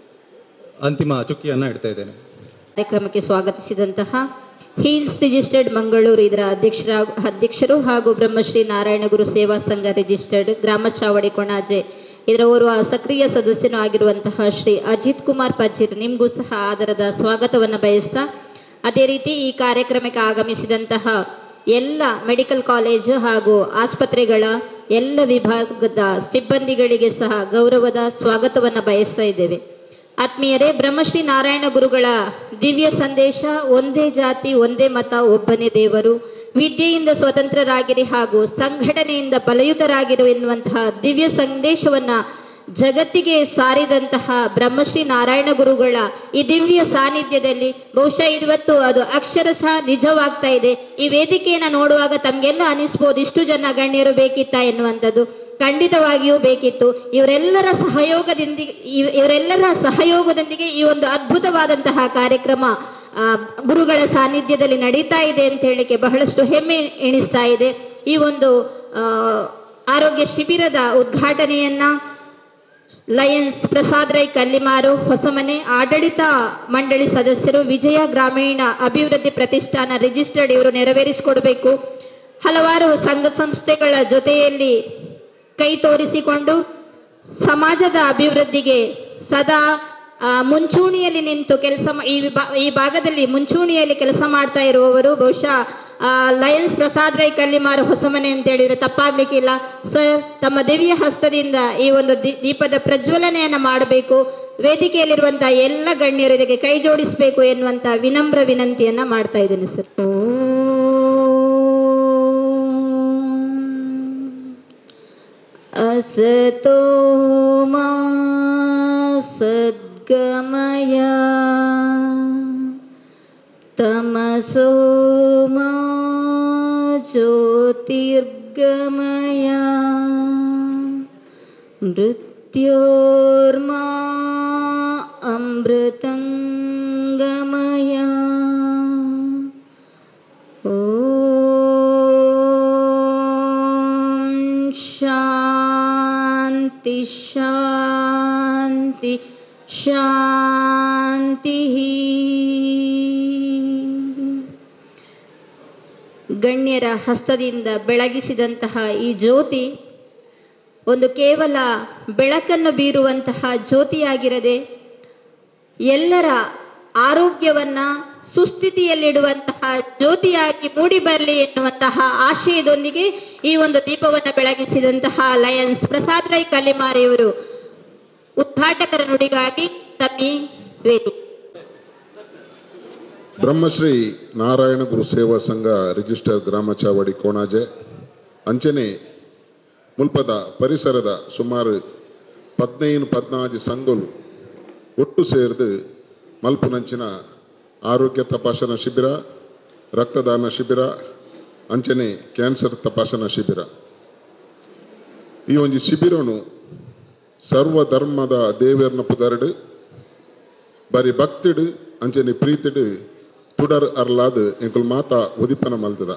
ಅಂತಿಮ ಚುಕ್ಕಿಯನ್ನು ಇಡ್ತಾ ಇದ್ದೇನೆ ಕಾರ್ಯಕ್ರಮಕ್ಕೆ ಸ್ವಾಗತಿಸಿದಂತಹ ಹೀಲ್ಸ್ ರಿಜಿಸ್ಟರ್ಡ್ ಮಂಗಳೂರು ಇದರ ಅಧ್ಯಕ್ಷರ ಅಧ್ಯಕ್ಷರು ಹಾಗೂ ಬ್ರಹ್ಮಶ್ರೀ ನಾರಾಯಣಗುರು ಸೇವಾ ಸಂಘ ರಿಜಿಸ್ಟರ್ಡ್ ಗ್ರಾಮ ಚಾವಡಿ ಕೊಣಾಜೆ ಇದರ ಓರ್ವ ಸಕ್ರಿಯ ಸದಸ್ಯನೂ ಆಗಿರುವಂತಹ ಶ್ರೀ ಅಜಿತ್ ಕುಮಾರ್ ಪಜ್ಜಿರ್ ನಿಮಗೂ ಸಹ ಆದರದ ಸ್ವಾಗತವನ್ನು ಬಯಸ್ತಾ ಅದೇ ರೀತಿ ಈ ಕಾರ್ಯಕ್ರಮಕ್ಕೆ ಆಗಮಿಸಿದಂತಹ ಎಲ್ಲ ಮೆಡಿಕಲ್ ಕಾಲೇಜು ಹಾಗೂ ಆಸ್ಪತ್ರೆಗಳ ಎಲ್ಲ ವಿಭಾಗದ ಸಿಬ್ಬಂದಿಗಳಿಗೆ ಸಹ ಗೌರವದ ಸ್ವಾಗತವನ್ನು ಬಯಸ್ತಾ ಇದ್ದೇವೆ ಆತ್ಮೀಯರೇ ಬ್ರಹ್ಮಶ್ರೀ ನಾರಾಯಣ ಗುರುಗಳ ದಿವ್ಯ ಸಂದೇಶ ಒಂದೇ ಜಾತಿ ಒಂದೇ ಮತ ಒಬ್ಬನೇ ದೇವರು ವಿದ್ಯೆಯಿಂದ ಸ್ವತಂತ್ರರಾಗಿರಿ ಹಾಗೂ ಸಂಘಟನೆಯಿಂದ ಬಲಯುತರಾಗಿರು ಎನ್ನುವಂತಹ ದಿವ್ಯ ಸಂದೇಶವನ್ನ ಜಗತ್ತಿಗೆ ಸಾರಿದಂತಹ ಬ್ರಹ್ಮಶ್ರೀ ನಾರಾಯಣ ಗುರುಗಳ ಈ ದಿವ್ಯ ಸಾನ್ನಿಧ್ಯದಲ್ಲಿ ಬಹುಶಃ ಇವತ್ತು ಅದು ಅಕ್ಷರಶಃ ನಿಜವಾಗ್ತಾ ಇದೆ ಈ ವೇದಿಕೆಯನ್ನು ನೋಡುವಾಗ ತಮಗೆಲ್ಲ ಅನಿಸ್ಬೋದು ಇಷ್ಟು ಜನ ಗಣ್ಯರು ಬೇಕಿತ್ತ ಎನ್ನುವಂಥದ್ದು ಖಂಡಿತವಾಗಿಯೂ ಬೇಕಿತ್ತು ಇವರೆಲ್ಲರ ಸಹಯೋಗದೊಂದಿಗೆ ಇವ್- ಇವರೆಲ್ಲರ ಸಹಯೋಗದೊಂದಿಗೆ ಈ ಒಂದು ಅದ್ಭುತವಾದಂತಹ ಕಾರ್ಯಕ್ರಮ ಆ, ಗುರುಗಳ ಸಾನ್ನಿಧ್ಯದಲ್ಲಿ ನಡೀತಾ ಇದೆ ಅಂತ ಹೇಳಿಕ್ಕೆ ಬಹಳಷ್ಟು ಹೆಮ್ಮೆ ಎಣಿಸ್ತಾ ಇದೆ ಈ ಒಂದು ಆ, ಆರೋಗ್ಯ ಶಿಬಿರದ ಉದ್ಘಾಟನೆಯನ್ನ ಲಯನ್ಸ್ ಪ್ರಸಾದ್ ರೈ ಕಲ್ಲಿಮಾರು ಹೊಸಮನೆ ಆಡಳಿತ ಮಂಡಳಿ ಸದಸ್ಯರು ವಿಜಯ ಗ್ರಾಮೀಣ ಅಭಿವೃದ್ಧಿ ಪ್ರತಿಷ್ಠಾನ ರಿಜಿಸ್ಟರ್ಡ್ ಇವರು ನೆರವೇರಿಸಿಕೊಡಬೇಕು ಹಲವಾರು ಸಂಘ ಸಂಸ್ಥೆಗಳ ಜೊತೆಯಲ್ಲಿ ಕೈ ತೋರಿಸಿಕೊಂಡು ಸಮಾಜದ ಅಭಿವೃದ್ಧಿಗೆ ಸದಾ ಆ, ಮುಂಚೂಣಿಯಲ್ಲಿ ನಿಂತು ಕೆಲಸ ಈ ವಿಭಾ ಈ ಭಾಗದಲ್ಲಿ ಮುಂಚೂಣಿಯಲ್ಲಿ ಕೆಲಸ ಮಾಡ್ತಾ ಇರುವವರು ಬಹುಶಃ ಆ, ಲಯನ್ಸ್ ಪ್ರಸಾದ್ ರೈ ಕಲ್ಲಿಮಾರು ಹೊಸಮನೆ ಅಂತ ಹೇಳಿದ್ರೆ ತಪ್ಪಾಗ್ಲಿಕ್ಕಿಲ್ಲ ಸರ್ ತಮ್ಮ ದಿವ್ಯ ಹಸ್ತದಿಂದ ಈ ಒಂದು ದಿ- ದೀಪದ ಪ್ರಜ್ವಲನೆಯನ್ನ ಮಾಡಬೇಕು ವೇದಿಕೆಯಲ್ಲಿರುವಂತಹ ಎಲ್ಲ ಗಣ್ಯರು ಇದಕ್ಕೆ ಕೈ ಜೋಡಿಸಬೇಕು ಎನ್ನುವಂತ ವಿನಮ್ರ ವಿನಂತಿಯನ್ನ ಮಾಡ್ತಾ ಇದ್ದೇನೆ ಸರ್ असतो मा सद्गमय तमसो मा ज्योतिर्गमय मृत्योर्मा अमृतङ्गमय ॐ शान्ति शान्ति शान्तिः ಗಣ್ಯರ ಹಸ್ತದಿಂದ ಬೆಳಗಿಸಿದಂತಹ ಈ ಜ್ಯೋತಿ ಒಂದು ಕೇವಲ ಬೆಳಕನ್ನು ಬೀರುವಂತಹ ಜ್ಯೋತಿಯಾಗಿರದೆ ಎಲ್ಲರ ಆರೋಗ್ಯವನ್ನ ಸುಸ್ಥಿತಿಯಲ್ಲಿಡುವಂತಹ ಜ್ಯೋತಿಯಾಗಿ ಮೂಡಿ ಬರಲಿ ಎನ್ನುವಂತಹ ಆಶಯದೊಂದಿಗೆ ಈ ಒಂದು ದೀಪವನ್ನು ಬೆಳಗಿಸಿದಂತಹ ಲಯನ್ಸ್ ಪ್ರಸಾದ್ ರೈ ಕಲ್ಲಿಮಾರಿಯವರು ಉದ್ಘಾಟಕರ ನುಡಿಗಾಗಿ ತಮ್ಮಿ ವೇದಿಕೆ ಬ್ರಹ್ಮಶ್ರೀ ನಾರಾಯಣ ಗುರು ಸೇವಾ ಸಂಘ ರಿಜಿಸ್ಟರ್ ಗ್ರಾಮ ಚಾವಡಿ ಕೋಣಾಜೆ ಅಂಚನೆ ಮುಲ್ಪದ ಪರಿಸರದ ಸುಮಾರು ಪದ್ನೈದು ಪದ್ನಾಜು ಸಂಘಗಳು ಒಟ್ಟು ಸೇರಿದು ಮಲ್ಪುನಂಚಿನ ಆರೋಗ್ಯ ತಪಾಸಣಾ ಶಿಬಿರ ರಕ್ತದಾನ ಶಿಬಿರ ಅಂಚನೆ ಕ್ಯಾನ್ಸರ್ ತಪಾಸಣಾ ಶಿಬಿರ ಈ ಒಂದು ಶಿಬಿರನು ಸರ್ವ ಧರ್ಮದ ದೇವೇರ್ನ ಪುದರ್ಡು ಬರೀ ಭಕ್ತಿಡು ಅಂಚನೆ ಪ್ರೀತಿಡು ತುಡರ್ ಅರ್ಲಾದ್ ಎಂಕುಲ್ ಮಾತ ಉದಿಪನ ಮಲ್ತದ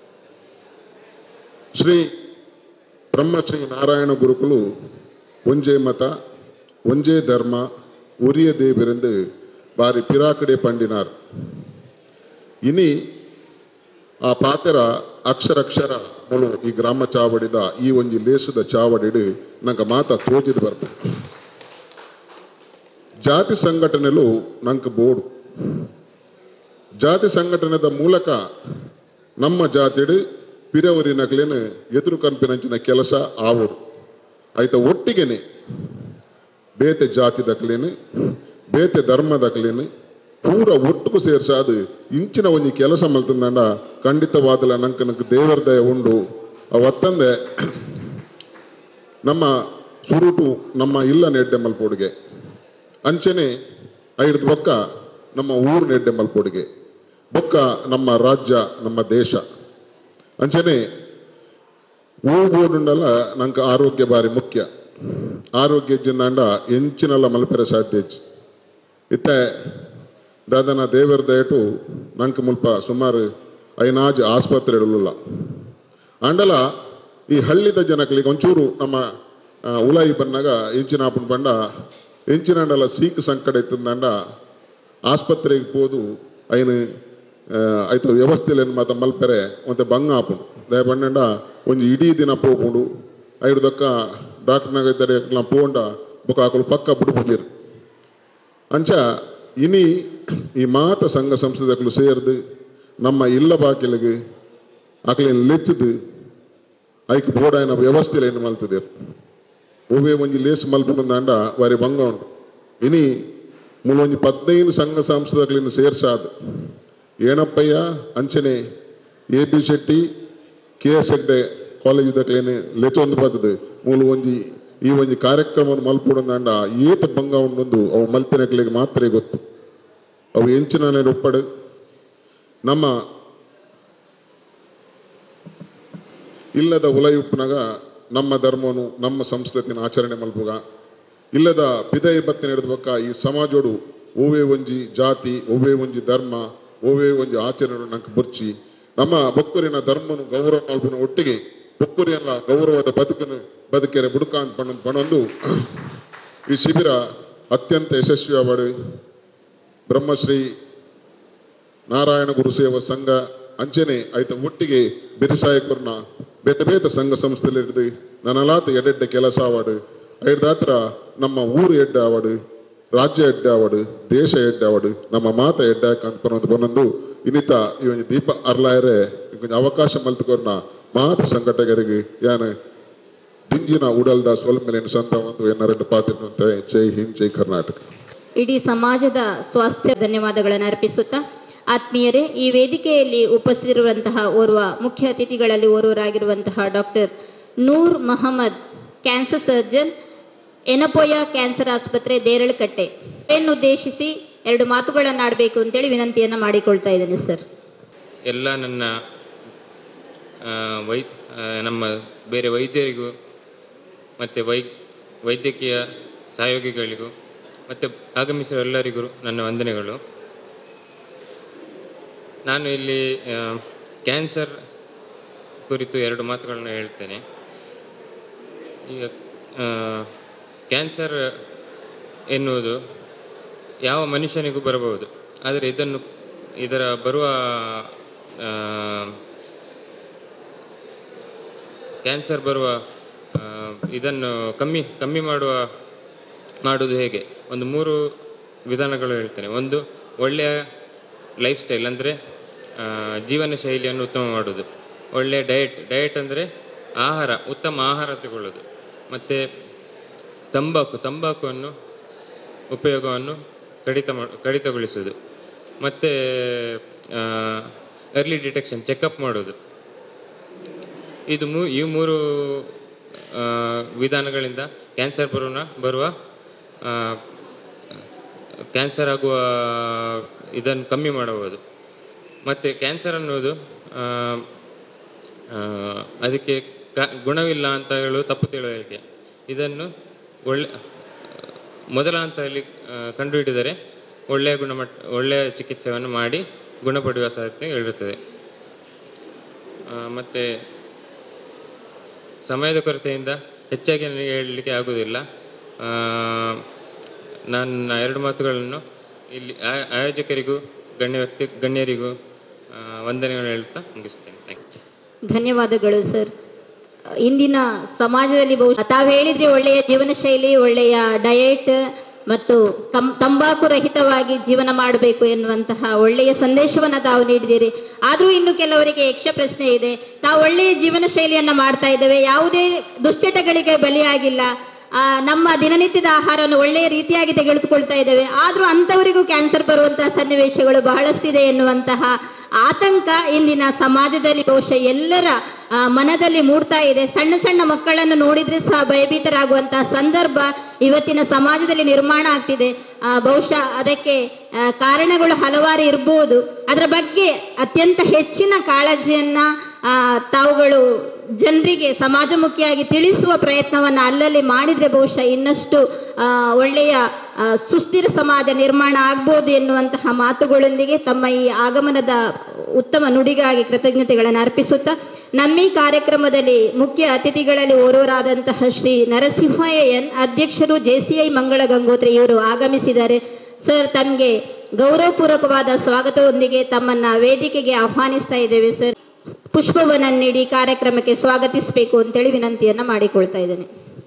ಶ್ರೀ ಬ್ರಹ್ಮಶ್ರೀ ನಾರಾಯಣ ಗುರುಕುಲು ಒಂಜೇ ಮತ ಒಂಜೇ ಧರ್ಮ ಒರಿಯ ದೇವಿರೆಂದು ಬಾರಿ ಪಿರಾಕಡೆ ಪಂಡಿನಾರ್ ಇನಿ ಆ ಪಾತೆರ ಅಕ್ಷರಕ್ಷರ ಮುಳು ಈ ಗ್ರಾಮ ಚಾವಡಿದ ಈ ಒಂಜಿ ಲೇಸದ ಚಾವಡಿಡು ನಂಗೆ ಮಾತ ತೋಜಿದು ಬರ್ತದೆ ಜಾತಿ ಸಂಘಟನೆಲು ನಂಗೆ ಬೋಡು ಜಾತಿ ಸಂಘಟನೆದ ಮೂಲಕ ನಮ್ಮ ಜಾತಿಡು ಪಿರವರಿನಕ್ಲೇನು ಎದುರು ಕನ್ಪಿನಂಚಿನ ಕೆಲಸ ಆವರು ಆಯ್ತ ಒಟ್ಟಿಗೆನೆ ಬೇತೆ ಜಾತಿದಕ್ಲೇನು ಬೇತೆ ಧರ್ಮದಕ್ಲೇನು ಪೂರ ಒಟ್ಟಿಗೂ ಸೇರ್ಸಾದು ಇಂಚಿನ ಒಂಜಿ ಕೆಲಸ ಮಲ್ತಂದಂಡ ಖಂಡಿತವಾದಲ ನಂಗೆ ನಂಗೆ ದೇವರ ದಯ ಉಂಡು ಅವತ್ತಂದೆ ನಮ್ಮ ಸುರುಟು ನಮ್ಮ ಇಲ್ಲ ನೆಡ್ಡೆ ಮಲ್ಪೋಡಿಗೆ ಅಂಚನೆ ಐದು ಬೊಕ್ಕ ನಮ್ಮ ಊರು ನೆಡ್ಡೆ ಮಲ್ಪೋಡಿಗೆ ಬೊಕ್ಕ ನಮ್ಮ ರಾಜ್ಯ ನಮ್ಮ ದೇಶ ಅಂಚನೆ ಊಬೋಡುಂಡಲ ನಂಗೆ ಆರೋಗ್ಯ ಬಾರಿ ಮುಖ್ಯ ಆರೋಗ್ಯ ಜಿಂದಾಂಡ ಎಂಚಿನಲ್ಲ ಮಲ್ಪೆರೆ ಸಾಧ್ಯ ಇತ್ತೆ ದಾದನ ದೇವರ ದಯಟು ನಂಗೆ ಮುಲ್ಪ ಸುಮಾರು ಐನಾಜ್ ಆಸ್ಪತ್ರೆ ಇಡಲಿಲ್ಲ ಅಂಡಲ ಈ ಹಳ್ಳಿದ ಜನಗಳಿಗೆ ಒಂಚೂರು ನಮ್ಮ ಆ, ಉಲಾಯಿ ಬಂದಾಗ ಇಂಚಿನ ಆಪನ್ ಬಂಡ ಇಂಚಿನಂಡಲ ಸೀಕ್ ಸಂಕಟ ಇತ್ತಂದಂಡ ಆಸ್ಪತ್ರೆಗೆ ಹೋದು ಐನು ಆಯ್ತು ವ್ಯವಸ್ಥೆಲೇನು ಮಾತ ಮಲ್ಪೆರೆ ಮತ್ತೆ ಬಂಗ ಆಪುಂಡು ದಯ ಬಂಡ ಒಂಜಿ ಇಡೀ ದಿನ ಪೋಪುಂಡು ಐಡ್ದಕ್ಕ ಡಾಕ್ಟರ್ನಾಗ ಇದ್ದಾರೆ ಪೋಂಡ ಬೊಕ ಆಕಲು ಪಕ್ಕ ಬಿಡ್ಬಿಟ್ಟಿರು ಅಂಚ ಇನಿ ಈ ಮಾತ ಸಂಘ ಸಂಸ್ಥೆಗಳು ಸೇರ್ದು ನಮ್ಮ ಇಲ್ಲ ಬಾಕಿಲಿಗೆ ಆಕಲೇನು ಲೆಚ್ಚದು ಐಕ್ ಬೋಡಾಯಿನ ವ್ಯವಸ್ಥೆಲೇನು ಮಲ್ತದೆ ಒವ್ವೇ ಒಂಜಿ ಲೇಸ್ ಮಲ್ಪುಂದಂಡ ವಾರಿ ಬಂಗ ಉಂಡು ಇನಿ ಮುಳು ಒಂಜಿ ಪದ್ನೈದು ಸಂಘ ಸಂಸ್ಥೆಗಳನ್ನು ಸೇರ್ಸಾದು ಏನಪ್ಪಯ್ಯ ಅಂಚನೆ A B Shetty K S Hegde ಕಾಲೇಜಿದಕ್ಲೇನೆ ಲೆಚೊಂದು ಬರ್ತದೆ ಮೂಲು ಒಂಜಿ ಈ ಒಂಜಿ ಕಾರ್ಯಕ್ರಮವನ್ನು ಮಲ್ಪುಡಂದಂಡ ಏತ ಬಂಗ ಉಂಡೊಂದು ಅವು ಮಲ್ತಿನಕ್ಲಿಗೆ ಮಾತ್ರ ಗೊತ್ತು ಅವು ಎಂಚಿನ ಉಪ್ಪಡು ನಮ್ಮ ಇಲ್ಲದ ಉಲಯುಪ್ಪನಾಗ ನಮ್ಮ ಧರ್ಮನು ನಮ್ಮ ಸಂಸ್ಕೃತಿನ ಆಚರಣೆ ಮಲ್ಪುಗ ಇಲ್ಲದ ಪಿದೈ ಬತ್ತಿನ ಹಿಡಿದ್ಬಕ್ಕ ಈ ಸಮಾಜೋಡು ಓವೇ ಒಂಜಿ ಜಾತಿ ಓವೇ ಒಂಜಿ ಧರ್ಮ ಓವೇ ಒಂಜಿ ಆಚರಣೆ ನಂಗೆ ಬುರ್ಚಿ ನಮ್ಮ ಬೊಕ್ಕೂರಿನ ಧರ್ಮನು ಗೌರವ ಮಲ್ಪುನ ಒಟ್ಟಿಗೆ ಬೊಕ್ಕೂರಿಯಲ್ಲ ಗೌರವದ ಬದುಕನ್ನು ಬದುಕೆರೆ ಬುಡುಕ ಅಂತ ಪಣ ಪಣೊಂದು ಈ ಶಿಬಿರ ಅತ್ಯಂತ ಯಶಸ್ವಿಯಾಗಬಾಡು ಬ್ರಹ್ಮಶ್ರೀ ನಾರಾಯಣ ಗುರುಸೇವ ಸಂಘ ಅಂಚನೆ ಆಯ್ತ ಒಟ್ಟಿಗೆ ಬಿರುಸಾಯಕರ್ನ ಬೇತೆ ಬೇತೆ ಸಂಘ ಸಂಸ್ಥೆಯಲ್ಲಿ ಹಿಡಿದು ನನಲಾತ ಎಡೆಡ್ಡೆ ಕೆಲಸ ಆವಾಡು ಐದಾತ್ರ ನಮ್ಮ ಊರು ಎಡ್ಡೆ ಆವಾಡು ರಾಜ್ಯ ಎಡ್ಡೆ ಆವಾಡು ದೇಶ ಎಡ್ಡೆ ಆವಾಡು ನಮ್ಮ ಮಾತ ಎಡ್ಡೆ ಅಂತ ಬರೋದು ಬಂದೊಂದು ಇನ್ನಿತ ಈ ಒಂದು ದೀಪ ಅರ್ಲಾಯರೆ ಕೊಂಚ ಅವಕಾಶ ಮಲ್ತುಕೊರ್ನ ಮಾತ ಸಂಘಟಕರಿಗೆ ಯಾನ ದಿಂಜಿನ ಉಡಲ್ದ ಸ್ವಲ್ಮೇಲಿನ ಸಂತ ಒಂದು ಎನ್ನರೆಂಡು ಪಾತ್ರ ಜೈ ಹಿಂದ್ ಜೈ ಕರ್ನಾಟಕ ಇಡೀ ಸಮಾಜದ ಸ್ವಾಸ್ಥ್ಯ ಧನ್ಯವಾದಗಳನ್ನು ಅರ್ಪಿಸುತ್ತಾ ಆತ್ಮೀಯರೇ ಈ ವೇದಿಕೆಯಲ್ಲಿ ಉಪಸ್ಥಿತಿರುವಂತಹ ಓರ್ವ ಮುಖ್ಯ ಅತಿಥಿಗಳಲ್ಲಿ ಓರ್ವರಾಗಿರುವಂತಹ doctor Noor Mohammed cancer surgeon Yenepoya cancer ಆಸ್ಪತ್ರೆ ದೇರಳಕಟ್ಟೆ ಉದ್ದೇಶಿಸಿ ಎರಡು ಮಾತುಗಳನ್ನು ಆಡಬೇಕು ಅಂತೇಳಿ ವಿನಂತಿಯನ್ನು ಮಾಡಿಕೊಳ್ತಾ ಇದ್ದೇನೆ ಸರ್ ಎಲ್ಲ ನನ್ನ ಆ, ವೈ ಆ, ನಮ್ಮ ಬೇರೆ ವೈದ್ಯರಿಗೂ ಮತ್ತು ವೈ ವೈದ್ಯಕೀಯ ಸಹಯೋಗಿಗಳಿಗೂ ಮತ್ತು ಆಗಮಿಸಿರುವ ಎಲ್ಲರಿಗೂ ನನ್ನ ವಂದನೆಗಳು ನಾನು ಇಲ್ಲಿ ಆ, ಕ್ಯಾನ್ಸರ್ ಕುರಿತು ಎರಡು ಮಾತುಗಳನ್ನ ಹೇಳ್ತೇನೆ ಈಗ ಆ, ಕ್ಯಾನ್ಸರ್ ಎನ್ನುವುದು ಯಾವ ಮನುಷ್ಯನಿಗೂ ಬರಬಹುದು ಆದರೆ ಇದನ್ನು ಇದರ ಬರುವ ಆ, ಕ್ಯಾನ್ಸರ್ ಬರುವ ಆ, ಇದನ್ನು ಕಮ್ಮಿ ಕಮ್ಮಿ ಮಾಡುವ ಮಾಡುವುದು ಹೇಗೆ ಒಂದು ಮೂರು ವಿಧಾನಗಳು ಹೇಳ್ತೇನೆ ಒಂದು ಒಳ್ಳೆಯ ಲೈಫ್ ಸ್ಟೈಲ್ ಅಂದರೆ ಜೀವನ ಶೈಲಿಯನ್ನು ಉತ್ತಮ ಮಾಡುವುದು ಒಳ್ಳೆಯ ಡಯಟ್ ಡಯಟ್ ಅಂದರೆ ಆಹಾರ ಉತ್ತಮ ಆಹಾರ ತಗೊಳ್ಳೋದು ಮತ್ತು ತಂಬಾಕು ತಂಬಾಕುವನ್ನು ಉಪಯೋಗವನ್ನು ಕಡಿತ ಮಾ ಕಡಿತಗೊಳಿಸುವುದು ಮತ್ತು ಅರ್ಲಿ ಡಿಟೆಕ್ಷನ್ ಚೆಕಪ್ ಮಾಡೋದು ಇದು ಮೂ ಈ ಮೂರು ಆ, ವಿಧಾನಗಳಿಂದ ಕ್ಯಾನ್ಸರ್ ಬರುವ ಬರುವ ಆ, ಕ್ಯಾನ್ಸರ್ ಆಗುವ ಇದನ್ನು ಕಮ್ಮಿ ಮಾಡಬಹುದು ಮತ್ತು ಕ್ಯಾನ್ಸರ್ ಅನ್ನೋದು ಆ, ಆ, ಅದಕ್ಕೆ ಕ ಗುಣವಿಲ್ಲ ಅಂತ ಹೇಳುವ ತಪ್ಪು ತಿಳುವಳಿಕೆ ಇದನ್ನು ಒಳ್ಳೆ ಮೊದಲ ಹಂತದಲ್ಲಿ ಆ, ಕಂಡುಹಿಡಿದರೆ ಒಳ್ಳೆಯ ಗುಣಮಟ್ಟ ಒಳ್ಳೆಯ ಚಿಕಿತ್ಸೆಯನ್ನು ಮಾಡಿ ಗುಣಪಡುವ ಸಾಧ್ಯತೆ ಇರುತ್ತದೆ ಆ, ಮತ್ತೆ ಸಮಯದ ಕೊರತೆಯಿಂದ ಹೆಚ್ಚಾಗಿ ನನಗೆ ಹೇಳಲಿಕ್ಕೆ ಆಗುವುದಿಲ್ಲ ಆ, ನನ್ನ ಎರಡು ಮಾತುಗಳನ್ನು ಇಲ್ಲಿ ಆ- ಆಯೋಜಕರಿಗೂ ಗಣ್ಯ ವ್ಯಕ್ತಿ ಗಣ್ಯರಿಗೂ ಆ, ವಂದನೆಗಳನ್ನು ಹೇಳ್ತಾ ಮುಗಿಸ್ತೇನೆ ಥ್ಯಾಂಕ್ ಯು ಧನ್ಯವಾದಗಳು ಸರ್ ಇಂದಿನ ಸಮಾಜದಲ್ಲಿ ಬಹುಶಃ ತಾವು ಹೇಳಿದ್ರಿ ಒಳ್ಳೆಯ ಜೀವನ ಶೈಲಿ ಒಳ್ಳೆಯ ಡಯಟ್ ಮತ್ತು ತಂ ತಂಬಾಕು ರಹಿತವಾಗಿ ಜೀವನ ಮಾಡಬೇಕು ಎನ್ನುವಂತಹ ಒಳ್ಳೆಯ ಸಂದೇಶವನ್ನು ತಾವು ನೀಡಿದ್ದೀರಿ ಆದರೂ ಇನ್ನು ಕೆಲವರಿಗೆ ಯಕ್ಷ ಪ್ರಶ್ನೆ ಇದೆ ತಾವು ಒಳ್ಳೆಯ ಜೀವನ ಶೈಲಿಯನ್ನು ಮಾಡ್ತಾ ಇದ್ದೇವೆ ಯಾವುದೇ ದುಶ್ಚಟಗಳಿಗೆ ಬಲಿಯಾಗಿಲ್ಲ ಆ, ನಮ್ಮ ದಿನನಿತ್ಯದ ಆಹಾರವನ್ನು ಒಳ್ಳೆಯ ರೀತಿಯಾಗಿ ತೆಗೆದುಕೊಳ್ತಾ ಇದ್ದೇವೆ ಆದರೂ ಅಂಥವರಿಗೂ ಕ್ಯಾನ್ಸರ್ ಬರುವಂತಹ ಸನ್ನಿವೇಶಗಳು ಬಹಳಷ್ಟಿದೆ ಎನ್ನುವಂತಹ ಆತಂಕ ಇಂದಿನ ಸಮಾಜದಲ್ಲಿ ಬಹುಶಃ ಎಲ್ಲರ ಆ, ಮನದಲ್ಲಿ ಮೂಡ್ತಾ ಇದೆ ಸಣ್ಣ ಸಣ್ಣ ಮಕ್ಕಳನ್ನು ನೋಡಿದ್ರೆ ಸಹ ಭಯಭೀತರಾಗುವಂತಹ ಸಂದರ್ಭ ಇವತ್ತಿನ ಸಮಾಜದಲ್ಲಿ ನಿರ್ಮಾಣ ಆಗ್ತಿದೆ ಆ, ಬಹುಶಃ ಅದಕ್ಕೆ ಆ, ಕಾರಣಗಳು ಹಲವಾರು ಇರ್ಬೋದು ಅದರ ಬಗ್ಗೆ ಅತ್ಯಂತ ಹೆಚ್ಚಿನ ಕಾಳಜಿಯನ್ನ ಆ, ತಾವುಗಳು ಜನರಿಗೆ ಸಮಾಜಮುಖಿಯಾಗಿ ತಿಳಿಸುವ ಪ್ರಯತ್ನವನ್ನು ಅಲ್ಲಲ್ಲಿ ಮಾಡಿದರೆ ಬಹುಶಃ ಇನ್ನಷ್ಟು ಆ, ಒಳ್ಳೆಯ ಆ, ಸುಸ್ಥಿರ ಸಮಾಜ ನಿರ್ಮಾಣ ಆಗ್ಬೋದು ಎನ್ನುವಂತಹ ಮಾತುಗಳೊಂದಿಗೆ ತಮ್ಮ ಈ ಆಗಮನದ ಉತ್ತಮ ನುಡಿಗಾಗಿ ಕೃತಜ್ಞತೆಗಳನ್ನು ಅರ್ಪಿಸುತ್ತಾ ನಮ್ಮ ಈ ಕಾರ್ಯಕ್ರಮದಲ್ಲಿ ಮುಖ್ಯ ಅತಿಥಿಗಳಲ್ಲಿ ಓರ್ವರಾದಂತಹ ಶ್ರೀ ನರಸಿಂಹಯ್ಯ ಎನ್ ಅಧ್ಯಕ್ಷರು J C I Mangala Gangotri ಇವರು ಆಗಮಿಸಿದ್ದಾರೆ ಸರ್ ತಮಗೆ ಗೌರವಪೂರ್ವಕವಾದ ಸ್ವಾಗತದೊಂದಿಗೆ ತಮ್ಮನ್ನ ವೇದಿಕೆಗೆ ಆಹ್ವಾನಿಸ್ತಾ ಇದ್ದೇವೆ ಸರ್ ಪುಷ್ಪವನ್ನು ನೀಡಿ ಕಾರ್ಯಕ್ರಮಕ್ಕೆ ಸ್ವಾಗತಿಸಬೇಕು ಅಂತೇಳಿ ವಿನಂತಿಯನ್ನ ಮಾಡಿಕೊಳ್ತಾ ಇದ್ದೇನೆ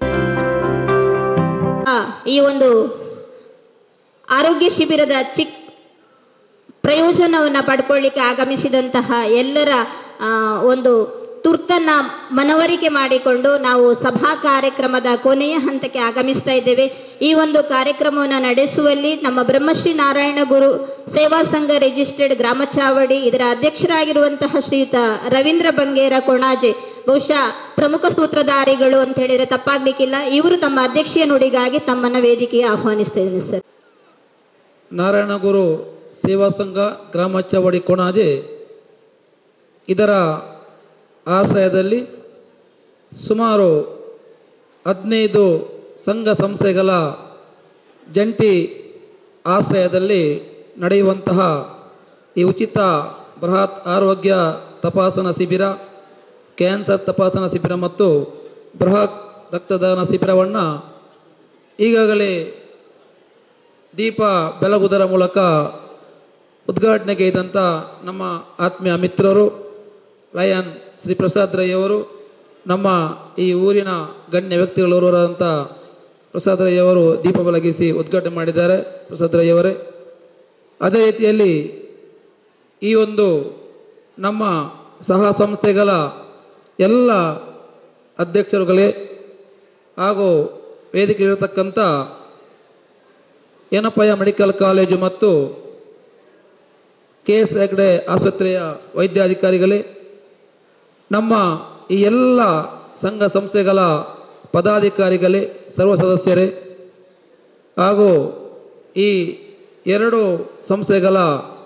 ಆ, ಈ ಒಂದು ಆರೋಗ್ಯ ಶಿಬಿರದ ಚಿಕ್ಕ ಪ್ರಯೋಜನವನ್ನು ಪಡ್ಕೊಳ್ಳಿಕ್ಕೆ ಆಗಮಿಸಿದಂತಹ ಎಲ್ಲರ ಆ, ಒಂದು ತುರ್ತನ್ನ ಮನವರಿಕೆ ಮಾಡಿಕೊಂಡು ನಾವು ಸಭಾ ಕಾರ್ಯಕ್ರಮದ ಕೊನೆಯ ಹಂತಕ್ಕೆ ಆಗಮಿಸ್ತಾ ಇದ್ದೇವೆ ಈ ಒಂದು ಕಾರ್ಯಕ್ರಮವನ್ನು ನಡೆಸುವಲ್ಲಿ ನಮ್ಮ ಬ್ರಹ್ಮಶ್ರೀ ನಾರಾಯಣ ಗುರು ಸೇವಾ ಸಂಘ ರಿಜಿಸ್ಟರ್ಡ್ ಗ್ರಾಮ ಚಾವಡಿ ಇದರ ಅಧ್ಯಕ್ಷರಾಗಿರುವಂತಹ ಶ್ರೀಯುತ ರವೀಂದ್ರ ಬಂಗೇರ ಕೊಣಾಜೆ ಬಹುಶಃ ಪ್ರಮುಖ ಸೂತ್ರಧಾರಿಗಳು ಅಂತ ಹೇಳಿದ್ರೆ ತಪ್ಪಾಗ್ಲಿಕ್ಕಿಲ್ಲ ಇವರು ತಮ್ಮ ಅಧ್ಯಕ್ಷೀಯ ನುಡಿಗಾಗಿ ತಮ್ಮನ್ನ ವೇದಿಕೆಗೆ ಆಹ್ವಾನಿಸ್ತಾ ಇದ್ದೀನಿ ಸರ್ ನಾರಾಯಣಗುರು ಸೇವಾ ಸಂಘ ಗ್ರಾಮ ಚವಡಿ ಕೊಣಾಜೆ ಇದರ ಆಶ್ರಯದಲ್ಲಿ ಸುಮಾರು ಹದಿನೈದು ಸಂಘ ಸಂಸ್ಥೆಗಳ ಜಂಟಿ ಆಶ್ರಯದಲ್ಲಿ ನಡೆಯುವಂತಹ ಈ ಉಚಿತ ಬೃಹತ್ ಆರೋಗ್ಯ ತಪಾಸಣಾ ಶಿಬಿರ ಕ್ಯಾನ್ಸರ್ ತಪಾಸಣಾ ಶಿಬಿರ ಮತ್ತು ಬೃಹತ್ ರಕ್ತದಾನ ಶಿಬಿರವನ್ನು ಈಗಾಗಲೇ ದೀಪ ಬೆಳಗುವುದರ ಮೂಲಕ ಉದ್ಘಾಟನೆಗೆ ಇದ್ದಂಥ ನಮ್ಮ ಆತ್ಮೀಯ ಮಿತ್ರರು ಲಯನ್ ಶ್ರೀ ಪ್ರಸಾದ್ ರೈ ಅವರು ನಮ್ಮ ಈ ಊರಿನ ಗಣ್ಯ ವ್ಯಕ್ತಿಗಳವರಾದಂಥ ಪ್ರಸಾದ್ ರೈ ಅವರು ದೀಪ ಬೆಳಗಿಸಿ ಉದ್ಘಾಟನೆ ಮಾಡಿದ್ದಾರೆ ಪ್ರಸಾದ್ ರೈ ಅವರೇ ಅದೇ ರೀತಿಯಲ್ಲಿ ಈ ಒಂದು ನಮ್ಮ ಸಹ ಸಂಸ್ಥೆಗಳ ಎಲ್ಲ ಅಧ್ಯಕ್ಷರುಗಳೇ ಹಾಗೂ ವೇದಿಕೆ ಇರತಕ್ಕಂಥ ಏನಪ್ಪಯ್ಯ ಮೆಡಿಕಲ್ ಕಾಲೇಜು ಮತ್ತು ಕೆ ಎಸ್ ಹೆಗ್ಡೆ ಆಸ್ಪತ್ರೆಯ ವೈದ್ಯಾಧಿಕಾರಿಗಳೇ ನಮ್ಮ ಈ ಎಲ್ಲ ಸಂಘ ಸಂಸ್ಥೆಗಳ ಪದಾಧಿಕಾರಿಗಳೇ ಸರ್ವ ಸದಸ್ಯರೇ ಹಾಗೂ ಈ ಎರಡು ಸಂಸ್ಥೆಗಳ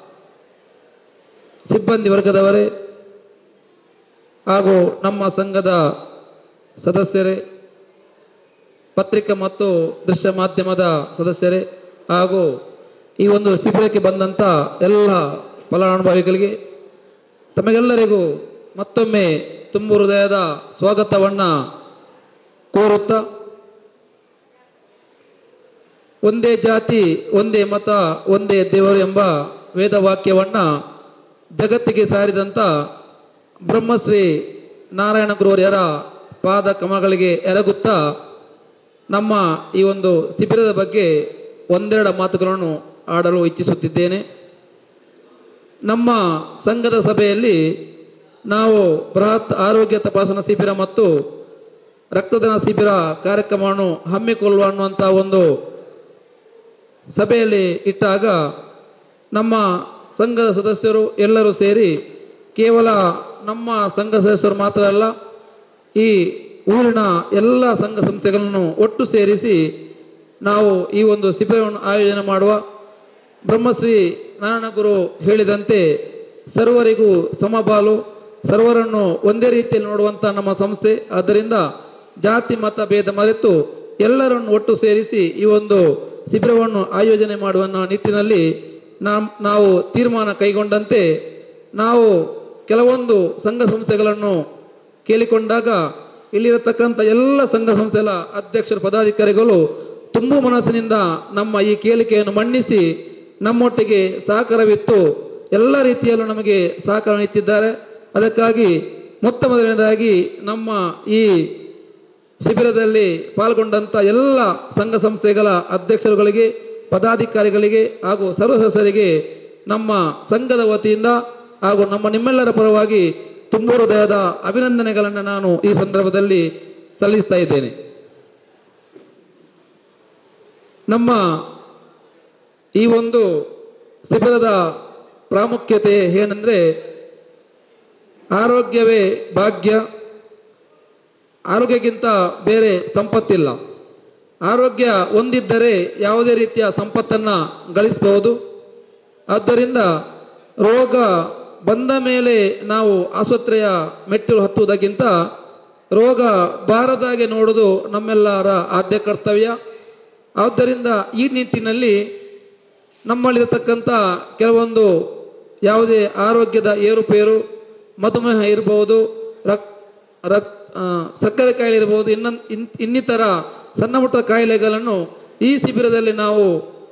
ಸಿಬ್ಬಂದಿ ವರ್ಗದವರೇ ಹಾಗೂ ನಮ್ಮ ಸಂಘದ ಸದಸ್ಯರೇ ಪತ್ರಿಕೆ ಮತ್ತು ದೃಶ್ಯ ಮಾಧ್ಯಮದ ಸದಸ್ಯರೇ ಹಾಗೂ ಈ ಒಂದು ಶಿಬಿರಕ್ಕೆ ಬಂದಂಥ ಎಲ್ಲ ಫಲಾನುಭವಿಗಳಿಗೆ ತಮಗೆಲ್ಲರಿಗೂ ಮತ್ತೊಮ್ಮೆ ತುಂಬು ಹೃದಯದ ಸ್ವಾಗತವನ್ನು ಕೋರುತ್ತಾ ಒಂದೇ ಜಾತಿ ಒಂದೇ ಮತ ಒಂದೇ ದೇವರು ಎಂಬ ವೇದವಾಕ್ಯವನ್ನು ಜಗತ್ತಿಗೆ ಸಾರಿದಂಥ ಬ್ರಹ್ಮಶ್ರೀ ನಾರಾಯಣ ಗುರುವರ್ಯರ ಪಾದ ಕಮಲಗಳಿಗೆ ಎರಗುತ್ತಾ ನಮ್ಮ ಈ ಒಂದು ಶಿಬಿರದ ಬಗ್ಗೆ ಒಂದೆರಡು ಮಾತುಗಳನ್ನು ಆಡಲು ಇಚ್ಛಿಸುತ್ತಿದ್ದೇನೆ ನಮ್ಮ ಸಂಘದ ಸಭೆಯಲ್ಲಿ ನಾವು ಬೃಹತ್ ಆರೋಗ್ಯ ತಪಾಸಣಾ ಶಿಬಿರ ಮತ್ತು ರಕ್ತದಾನ ಶಿಬಿರ ಕಾರ್ಯಕ್ರಮವನ್ನು ಹಮ್ಮಿಕೊಳ್ಳುವ ಅನ್ನುವಂಥ ಒಂದು ಸಭೆಯಲ್ಲಿ ಇಟ್ಟಾಗ ನಮ್ಮ ಸಂಘದ ಸದಸ್ಯರು ಎಲ್ಲರೂ ಸೇರಿ ಕೇವಲ ನಮ್ಮ ಸಂಘ ಸದಸ್ಯರು ಮಾತ್ರ ಅಲ್ಲ ಈ ಊರಿನ ಎಲ್ಲ ಸಂಘ ಸಂಸ್ಥೆಗಳನ್ನು ಒಟ್ಟು ಸೇರಿಸಿ ನಾವು ಈ ಒಂದು ಶಿಬಿರವನ್ನು ಆಯೋಜನೆ ಮಾಡುವ ಬ್ರಹ್ಮಶ್ರೀ ನಾರಾಯಣಗುರು ಹೇಳಿದಂತೆ ಸರ್ವರಿಗೂ ಸಮಬಾಲು ಸರ್ವರನ್ನು ಒಂದೇ ರೀತಿಯಲ್ಲಿ ನೋಡುವಂಥ ನಮ್ಮ ಸಂಸ್ಥೆ ಆದ್ದರಿಂದ ಜಾತಿ ಮತ ಭೇದ ಮರೆತು ಎಲ್ಲರನ್ನು ಒಟ್ಟು ಸೇರಿಸಿ ಈ ಒಂದು ಶಿಬಿರವನ್ನು ಆಯೋಜನೆ ಮಾಡುವ ನಿಟ್ಟಿನಲ್ಲಿ ನಾಮ್ ನಾವು ತೀರ್ಮಾನ ಕೈಗೊಂಡಂತೆ ನಾವು ಕೆಲವೊಂದು ಸಂಘ ಸಂಸ್ಥೆಗಳನ್ನು ಕೇಳಿಕೊಂಡಾಗ ಇಲ್ಲಿರತಕ್ಕಂಥ ಎಲ್ಲ ಸಂಘ ಸಂಸ್ಥೆಗಳ ಅಧ್ಯಕ್ಷರ ಪದಾಧಿಕಾರಿಗಳು ತುಂಬು ಮನಸ್ಸಿನಿಂದ ನಮ್ಮ ಈ ಕೇಳಿಕೆಯನ್ನು ಮನ್ನಿಸಿ ನಮ್ಮೊಟ್ಟಿಗೆ ಸಹಕಾರವಿತ್ತು ಎಲ್ಲ ರೀತಿಯಲ್ಲೂ ನಮಗೆ ಸಹಕಾರ ನೀಡುತ್ತಿದ್ದಾರೆ ಅದಕ್ಕಾಗಿ ಮೊತ್ತ ಮೊದಲನೇದಾಗಿ ನಮ್ಮ ಈ ಶಿಬಿರದಲ್ಲಿ ಪಾಲ್ಗೊಂಡಂಥ ಎಲ್ಲ ಸಂಘ ಸಂಸ್ಥೆಗಳ ಅಧ್ಯಕ್ಷರುಗಳಿಗೆ ಪದಾಧಿಕಾರಿಗಳಿಗೆ ಹಾಗೂ ಸರ್ವ ಸದಸ್ಯರಿಗೆ ನಮ್ಮ ಸಂಘದ ವತಿಯಿಂದ ಹಾಗೂ ನಮ್ಮ ನಿಮ್ಮೆಲ್ಲರ ಪರವಾಗಿ ತುಂಬ ಹೃದಯದ ಅಭಿನಂದನೆಗಳನ್ನು ನಾನು ಈ ಸಂದರ್ಭದಲ್ಲಿ ಸಲ್ಲಿಸ್ತಾ ಇದ್ದೇನೆ ನಮ್ಮ ಈ ಒಂದು ಶಿಬಿರದ ಪ್ರಾಮುಖ್ಯತೆ ಏನಂದರೆ ಆರೋಗ್ಯವೇ ಭಾಗ್ಯ ಆರೋಗ್ಯಕ್ಕಿಂತ ಬೇರೆ ಸಂಪತ್ತಿಲ್ಲ ಆರೋಗ್ಯ ಹೊಂದಿದ್ದರೆ ಯಾವುದೇ ರೀತಿಯ ಸಂಪತ್ತನ್ನು ಗಳಿಸಬಹುದು ಆದ್ದರಿಂದ ರೋಗ ಬಂದ ಮೇಲೆ ನಾವು ಆಸ್ಪತ್ರೆಯ ಮೆಟ್ಟಿಲು ಹತ್ತುವುದಕ್ಕಿಂತ ರೋಗ ಬಾರದಾಗೆ ನೋಡುವುದು ನಮ್ಮೆಲ್ಲರ ಆದ್ಯ ಕರ್ತವ್ಯ ಆದ್ದರಿಂದ ಈ ನಿಟ್ಟಿನಲ್ಲಿ ನಮ್ಮಲ್ಲಿರತಕ್ಕಂಥ ಕೆಲವೊಂದು ಯಾವುದೇ ಆರೋಗ್ಯದ ಏರುಪೇರು ಮಧುಮೇಹ ಇರಬಹುದು ರಕ್ ರಕ್ ಆ, ಸಕ್ಕರೆ ಕಾಯಿಲೆ ಇರಬಹುದು ಇನ್ನ ಇನ್ ಇನ್ನಿತರ ಸಣ್ಣ ಪುಟ್ಟ ಕಾಯಿಲೆಗಳನ್ನು ಈ ಶಿಬಿರದಲ್ಲಿ ನಾವು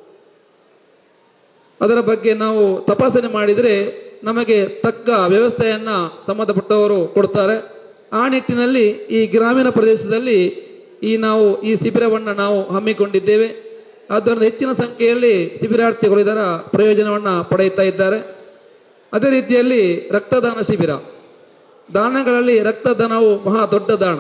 ಅದರ ಬಗ್ಗೆ ನಾವು ತಪಾಸಣೆ ಮಾಡಿದರೆ ನಮಗೆ ತಕ್ಕ ವ್ಯವಸ್ಥೆಯನ್ನು ಸಂಬಂಧಪಟ್ಟವರು ಕೊಡ್ತಾರೆ ಆ ನಿಟ್ಟಿನಲ್ಲಿ ಈ ಗ್ರಾಮೀಣ ಪ್ರದೇಶದಲ್ಲಿ ಈ ನಾವು ಈ ಶಿಬಿರವನ್ನು ನಾವು ಹಮ್ಮಿಕೊಂಡಿದ್ದೇವೆ ಆದ್ದರಿಂದ ಹೆಚ್ಚಿನ ಸಂಖ್ಯೆಯಲ್ಲಿ ಶಿಬಿರಾರ್ಥಿಗಳು ಇದರ ಪ್ರಯೋಜನವನ್ನು ಪಡೆಯುತ್ತಾ ಇದ್ದಾರೆ ಅದೇ ರೀತಿಯಲ್ಲಿ ರಕ್ತದಾನ ಶಿಬಿರ ದಾನಗಳಲ್ಲಿ ರಕ್ತದಾನವು ಮಹಾ ದೊಡ್ಡ ದಾನ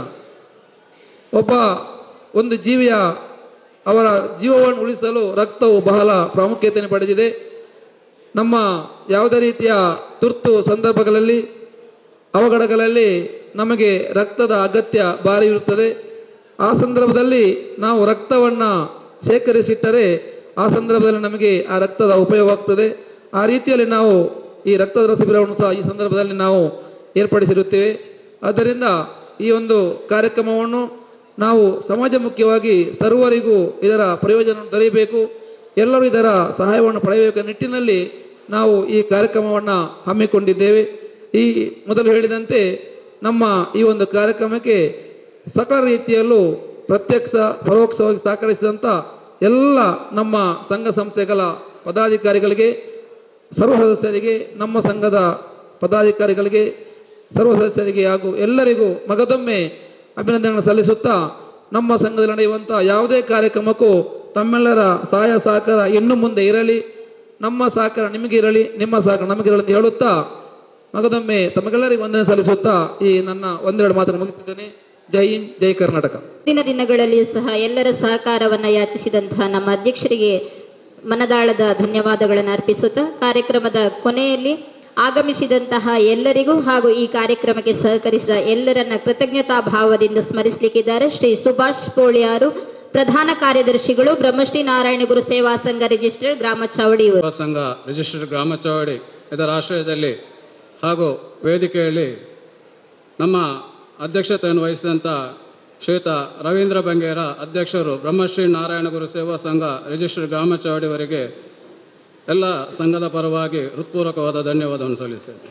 ಒಬ್ಬ ಒಂದು ಜೀವಿಯ ಅವರ ಜೀವವನ್ನು ಉಳಿಸಲು ರಕ್ತವು ಬಹಳ ಪ್ರಾಮುಖ್ಯತೆಯನ್ನು ಪಡೆದಿದೆ ನಮ್ಮ ಯಾವುದೇ ರೀತಿಯ ತುರ್ತು ಸಂದರ್ಭಗಳಲ್ಲಿ ಅವಘಡಗಳಲ್ಲಿ ನಮಗೆ ರಕ್ತದ ಅಗತ್ಯ ಭಾರಿ ಇರುತ್ತದೆ ಆ ಸಂದರ್ಭದಲ್ಲಿ ನಾವು ರಕ್ತವನ್ನು ಶೇಖರಿಸಿಟ್ಟರೆ ಆ ಸಂದರ್ಭದಲ್ಲಿ ನಮಗೆ ಆ ರಕ್ತದ ಉಪಯೋಗ ಆಗ್ತದೆ ಆ ರೀತಿಯಲ್ಲಿ ನಾವು ಈ ರಕ್ತದ ಶಿಬಿರವನ್ನು ಸಹ ಈ ಸಂದರ್ಭದಲ್ಲಿ ನಾವು ಏರ್ಪಡಿಸಿರುತ್ತೇವೆ ಆದ್ದರಿಂದ ಈ ಒಂದು ಕಾರ್ಯಕ್ರಮವನ್ನು ನಾವು ಸಮಾಜಮುಖಿಯಾಗಿ ಸರ್ವರಿಗೂ ಇದರ ಪ್ರಯೋಜನವನ್ನು ದೊರೆಯಬೇಕು ಎಲ್ಲರೂ ಇದರ ಸಹಾಯವನ್ನು ಪಡೆಯಬೇಕು ಎನ್ನುವ ನಿಟ್ಟಿನಲ್ಲಿ ನಾವು ಈ ಕಾರ್ಯಕ್ರಮವನ್ನು ಹಮ್ಮಿಕೊಂಡಿದ್ದೇವೆ ಈ ಮೊದಲು ಹೇಳಿದಂತೆ ನಮ್ಮ ಈ ಒಂದು ಕಾರ್ಯಕ್ರಮಕ್ಕೆ ಸಕಲ ರೀತಿಯಲ್ಲೂ ಪ್ರತ್ಯಕ್ಷ ಪರೋಕ್ಷವಾಗಿ ಸಹಕರಿಸಿದಂಥ ಎಲ್ಲ ನಮ್ಮ ಸಂಘ ಸಂಸ್ಥೆಗಳ ಪದಾಧಿಕಾರಿಗಳಿಗೆ ಸರ್ವ ಸದಸ್ಯರಿಗೆ ನಮ್ಮ ಸಂಘದ ಪದಾಧಿಕಾರಿಗಳಿಗೆ ಸರ್ವ ಸದಸ್ಯರಿಗೆ ಹಾಗೂ ಎಲ್ಲರಿಗೂ ಮಗದೊಮ್ಮೆ ಅಭಿನಂದನೆಗಳನ್ನು ಸಲ್ಲಿಸುತ್ತಾ ನಮ್ಮ ಸಂಘದಲ್ಲಿ ನಡೆಯುವಂಥ ಯಾವುದೇ ಕಾರ್ಯಕ್ರಮಕ್ಕೂ ತಮ್ಮೆಲ್ಲರ ಸಹಾಯ ಸಹಕಾರ ಇನ್ನು ಮುಂದೆ ಇರಲಿ ನಮ್ಮ ಸಹಕಾರ ನಿಮಗೆ ಇರಲಿ ನಿಮ್ಮ ಸಹಕಾರ ನಮಗಿರಲಿ ಅಂತ ಹೇಳುತ್ತಾ ಮಗದೊಮ್ಮೆ ತಮಗೆಲ್ಲರಿಗೂ ವಂದನೆ ಸಲ್ಲಿಸುತ್ತಾ ಈ ನನ್ನ ಒಂದೆರಡು ಮಾತನ್ನು ಮುಗಿಸುತ್ತೇನೆ ಜೈ ಹಿಂದ್ ಜೈ ಕರ್ನಾಟಕ ಮುಂದಿನ ದಿನಗಳಲ್ಲಿಯೂ ಸಹ ಎಲ್ಲರ ಸಹಕಾರವನ್ನು ಯಾಚಿಸಿದಂತಹ ನಮ್ಮ ಅಧ್ಯಕ್ಷರಿಗೆ ಮನದಾಳದ ಧನ್ಯವಾದಗಳನ್ನು ಅರ್ಪಿಸುತ್ತಾ ಕಾರ್ಯಕ್ರಮದ ಕೊನೆಯಲ್ಲಿ ಆಗಮಿಸಿದಂತಹ ಎಲ್ಲರಿಗೂ ಹಾಗೂ ಈ ಕಾರ್ಯಕ್ರಮಕ್ಕೆ ಸಹಕರಿಸಿದ ಎಲ್ಲರನ್ನ ಕೃತಜ್ಞತಾ ಭಾವದಿಂದ ಸ್ಮರಿಸಲಿಕ್ಕಿದ್ದಾರೆ ಶ್ರೀ ಸುಭಾಷ್ ಪೋಳಿಯಾರು ಪ್ರಧಾನ ಕಾರ್ಯದರ್ಶಿಗಳು ಬ್ರಹ್ಮಶ್ರೀ ನಾರಾಯಣ ಗುರು ಸೇವಾ ಸಂಘ ರಿಜಿಸ್ಟರ್ ಗ್ರಾಮ ಚಾವಡಿ ಇವರು. ಸೇವಾ ಸಂಘ ರಿಜಿಸ್ಟರ್ಡ್ ಗ್ರಾಮ ಚೌಡಿ ಇದರ ಆಶ್ರಯದಲ್ಲಿ ಹಾಗೂ ವೇದಿಕೆಯಲ್ಲಿ ನಮ್ಮ ಅಧ್ಯಕ್ಷತೆಯನ್ನು ವಹಿಸಿದಂಥ ಶ್ರೀಯುತ ರವೀಂದ್ರ ಬಂಗೇರ ಅಧ್ಯಕ್ಷರು ಬ್ರಹ್ಮಶ್ರೀ ನಾರಾಯಣ ಗುರು ಸೇವಾ ಸಂಘ ರಿಜಿಸ್ಟರ್ಡ್ ಗ್ರಾಮ ಚೌಡಿಯವರಿಗೆ ಎಲ್ಲ ಸಂಘದ ಪರವಾಗಿ ಹೃತ್ಪೂರ್ವಕವಾದ ಧನ್ಯವಾದವನ್ನು ಸಲ್ಲಿಸ್ತೇನೆ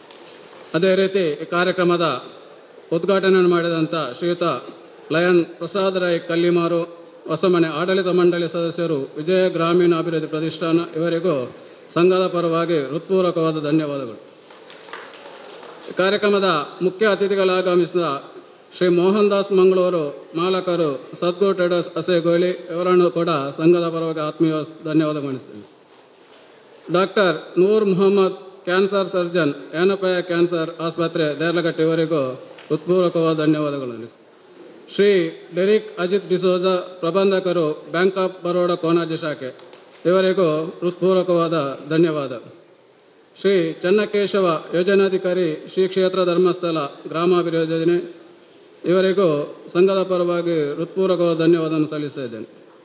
ಅದೇ ರೀತಿ ಈ ಕಾರ್ಯಕ್ರಮದ ಉದ್ಘಾಟನೆಯನ್ನು ಮಾಡಿದಂಥ ಶ್ರೀಯುತ ಲಯನ್ ಪ್ರಸಾದ್ ರೈ ಕಲ್ಲಿಮಾರು ಹೊಸಮನೆ ಆಡಳಿತ ಮಂಡಳಿ ಸದಸ್ಯರು ವಿಜಯ ಗ್ರಾಮೀಣ ಅಭಿವೃದ್ಧಿ ಪ್ರತಿಷ್ಠಾನ ಇವರಿಗೂ ಸಂಘದ ಪರವಾಗಿ ಹೃತ್ಪೂರ್ವಕವಾದ ಧನ್ಯವಾದಗಳು ಈ ಕಾರ್ಯಕ್ರಮದ ಮುಖ್ಯ ಅತಿಥಿಗಳಾಗಮಿಸಿದ ಶ್ರೀ ಮೋಹನ್ ದಾಸ್ ಮಂಗಳೂರು ಮಾಲಕರು ಸದ್ಗುರು ಟ್ರೇಡರ್ಸ್ ಅಸೆಗೋಳಿ ಇವರನ್ನು ಕೂಡ ಸಂಘದ ಪರವಾಗಿ ಆತ್ಮೀಯ ಧನ್ಯವಾದ ಗಣಿಸ್ತೇನೆ doctor Noor Mohammed cancer surgeon Yenepoya cancer ಆಸ್ಪತ್ರೆ ದೇರ್ಲಘಟ್ಟ ಇವರಿಗೂ ಹೃತ್ಪೂರ್ವಕವಾದ ಧನ್ಯವಾದಗಳು ಅನಿಸ್ತೇನೆ ಶ್ರೀ ಡೆರಿಕ್ ಅಜಿತ್ ಡಿಸೋಜ ಪ್ರಬಂಧಕರು ಬ್ಯಾಂಕ್ ಆಫ್ ಬರೋಡಾ ಕೋನಾಜಿ ಶಾಖೆ ಇವರಿಗೂ ಹೃತ್ಪೂರ್ವಕವಾದ ಧನ್ಯವಾದ ಶ್ರೀ ಚನ್ನಕೇಶವ ಯೋಜನಾಧಿಕಾರಿ ಶ್ರೀ ಕ್ಷೇತ್ರ ಧರ್ಮಸ್ಥಳ ಗ್ರಾಮಾಭಿವೃದ್ಧಿ ಯೋಜನೆ ಇವರಿಗೂ ಸಂಘದ ಪರವಾಗಿ ಹೃತ್ಪೂರ್ವಕವಾದ ಧನ್ಯವಾದವನ್ನು ಸಲ್ಲಿಸ್ತಾ ಇದ್ದೇನೆ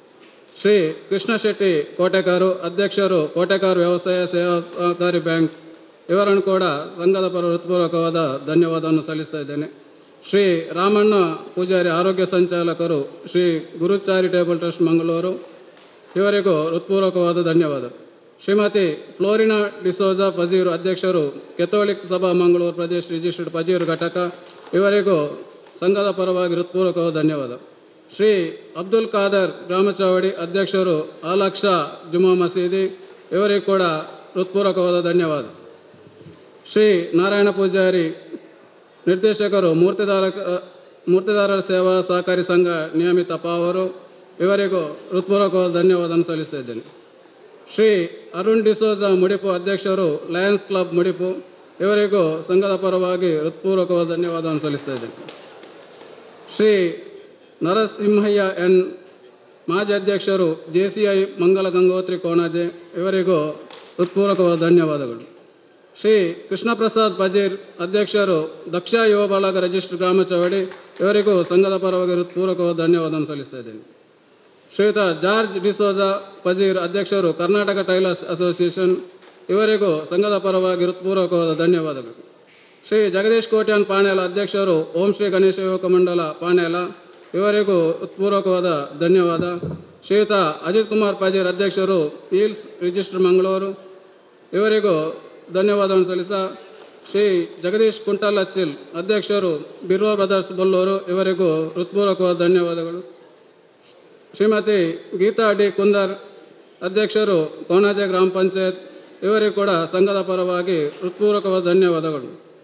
ಶ್ರೀ ಕೃಷ್ಣ ಶೆಟ್ಟಿ ಕೋಟೆಕಾರು ಅಧ್ಯಕ್ಷರು ಕೋಟೆಕಾರು ವ್ಯವಸಾಯ ಸೇವಾ ಸಹಕಾರಿ ಬ್ಯಾಂಕ್ ಇವರನ್ನು ಕೂಡ ಸಂಘದ ಪರ ಹೃತ್ಪೂರ್ವಕವಾದ ಧನ್ಯವಾದವನ್ನು ಸಲ್ಲಿಸ್ತಾ ಇದ್ದೇನೆ ಶ್ರೀ ರಾಮಣ್ಣ ಪೂಜಾರಿ ಆರೋಗ್ಯ ಸಂಚಾಲಕರು ಶ್ರೀ ಗುರು ಚಾರಿಟೇಬಲ್ ಟ್ರಸ್ಟ್ ಮಂಗಳೂರು ಇವರಿಗೂ ಹೃತ್ಪೂರ್ವಕವಾದ ಧನ್ಯವಾದ ಶ್ರೀಮತಿ ಫ್ಲೋರಿನಾ ಡಿಸೋಜಾ ಫಜೀರು ಅಧ್ಯಕ್ಷರು ಕೆಥೋಲಿಕ್ ಸಭಾ ಮಂಗಳೂರು ಪ್ರದೇಶ ರಿಜಿಸ್ಟರ್ಡ್ ಫಜೀರು ಘಟಕ ಇವರಿಗೂ ಸಂಘದ ಪರವಾಗಿ ಹೃತ್ಪೂರ್ವಕವಾದ ಧನ್ಯವಾದ ಶ್ರೀ ಅಬ್ದುಲ್ ಖಾದರ್ ಗ್ರಾಮಚಾವಡಿ ಅಧ್ಯಕ್ಷರು ಆಲಕ್ಷ ಜುಮಾ ಮಸೀದಿ ಇವರಿಗೂ ಕೂಡ ಹೃತ್ಪೂರ್ವಕವಾದ ಧನ್ಯವಾದ ಶ್ರೀ ನಾರಾಯಣ ಪೂಜಾರಿ ನಿರ್ದೇಶಕರು ಮೂರ್ತಿದಾರ ಮೂರ್ತಿದಾರರ ಸೇವಾ ಸಹಕಾರಿ ಸಂಘ ನಿಯಮಿತ ಪಾವರು ಇವರಿಗೂ ಹೃತ್ಪೂರ್ವಕವಾದ ಧನ್ಯವಾದವನ್ನು ಸಲ್ಲಿಸ್ತಾ ಇದ್ದೇನೆ ಶ್ರೀ ಅರುಣ್ ಡಿಸೋಜಾ ಮುಡಿಪು ಅಧ್ಯಕ್ಷರು ಲಯನ್ಸ್ ಕ್ಲಬ್ ಮುಡಿಪು ಇವರಿಗೂ ಸಂಘದ ಪರವಾಗಿ ಹೃತ್ಪೂರ್ವಕವಾದ ಧನ್ಯವಾದವನ್ನು ಸಲ್ಲಿಸ್ತಾ ಇದ್ದೇನೆ ಶ್ರೀ ನರಸಿಂಹಯ್ಯ ಎನ್ ಮಾಜಿ ಅಧ್ಯಕ್ಷರು ಜೆ ಸಿ ಐ ಮಂಗಲ ಗಂಗೋತ್ರಿ ಕೋಣಾಜೆ ಇವರಿಗೂ ಹೃತ್ಪೂರ್ವಕವಾದ ಧನ್ಯವಾದಗಳು ಶ್ರೀ ಕೃಷ್ಣ ಪ್ರಸಾದ್ ಪಜೀರ್ ಅಧ್ಯಕ್ಷರು ದಕ್ಷ ಯುವ ಬಳಗ ರಿಜಿಸ್ಟರ್ ಗ್ರಾಮ ಚವಡಿ ಇವರಿಗೂ ಸಂಘದ ಪರವಾಗಿ ಹೃತ್ಪೂರ್ವಕವಾದ ಧನ್ಯವಾದವನ್ನು ಸಲ್ಲಿಸ್ತಾ ಇದ್ದೇನೆ ಶ್ರೀಯುತ ಜಾರ್ಜ್ ಡಿಸೋಜಾ ಫಜೀರ್ ಅಧ್ಯಕ್ಷರು ಕರ್ನಾಟಕ ಟೈಲರ್ಸ್ ಅಸೋಸಿಯೇಷನ್ ಇವರಿಗೂ ಸಂಘದ ಪರವಾಗಿ ಹೃತ್ಪೂರ್ವಕವಾದ ಧನ್ಯವಾದಗಳು ಶ್ರೀ ಜಗದೀಶ್ ಕೋಟ್ಯಾನ್ ಪಾಣೇಲ ಅಧ್ಯಕ್ಷರು ಓಂ ಶ್ರೀ ಗಣೇಶ ಯುವಕ ಮಂಡಲ ಪಾಣೇಲ ಇವರಿಗೂ ಹೃತ್ಪೂರ್ವಕವಾದ ಧನ್ಯವಾದ ಶ್ರೀಯುತ ಅಜಿತ್ ಕುಮಾರ್ ಪಜೀರ್ ಅಧ್ಯಕ್ಷರು ಈಲ್ಸ್ ರಿಜಿಸ್ಟರ್ ಮಂಗಳೂರು ಇವರಿಗೂ ಧನ್ಯವಾದವನ್ನು ಸಲ್ಲಿಸ ಶ್ರೀ ಜಗದೀಶ್ ಕುಂಟಲ್ ಅಚ್ಚಿಲ್ ಅಧ್ಯಕ್ಷರು ಬಿರ್ವಾ ಬ್ರದರ್ಸ್ ಬಲ್ಲೂರು ಇವರಿಗೂ ಹೃತ್ಪೂರ್ವಕವಾದ ಧನ್ಯವಾದಗಳು ಶ್ರೀಮತಿ ಗೀತಾ ಡಿ ಕುಂದರ್ ಅಧ್ಯಕ್ಷರು ಕೋಣಾಜೆ ಗ್ರಾಮ ಪಂಚಾಯತ್ ಇವರಿಗೂ ಕೂಡ ಸಂಘದ ಪರವಾಗಿ ಹೃತ್ಪೂರ್ವಕವಾದ ಧನ್ಯವಾದಗಳು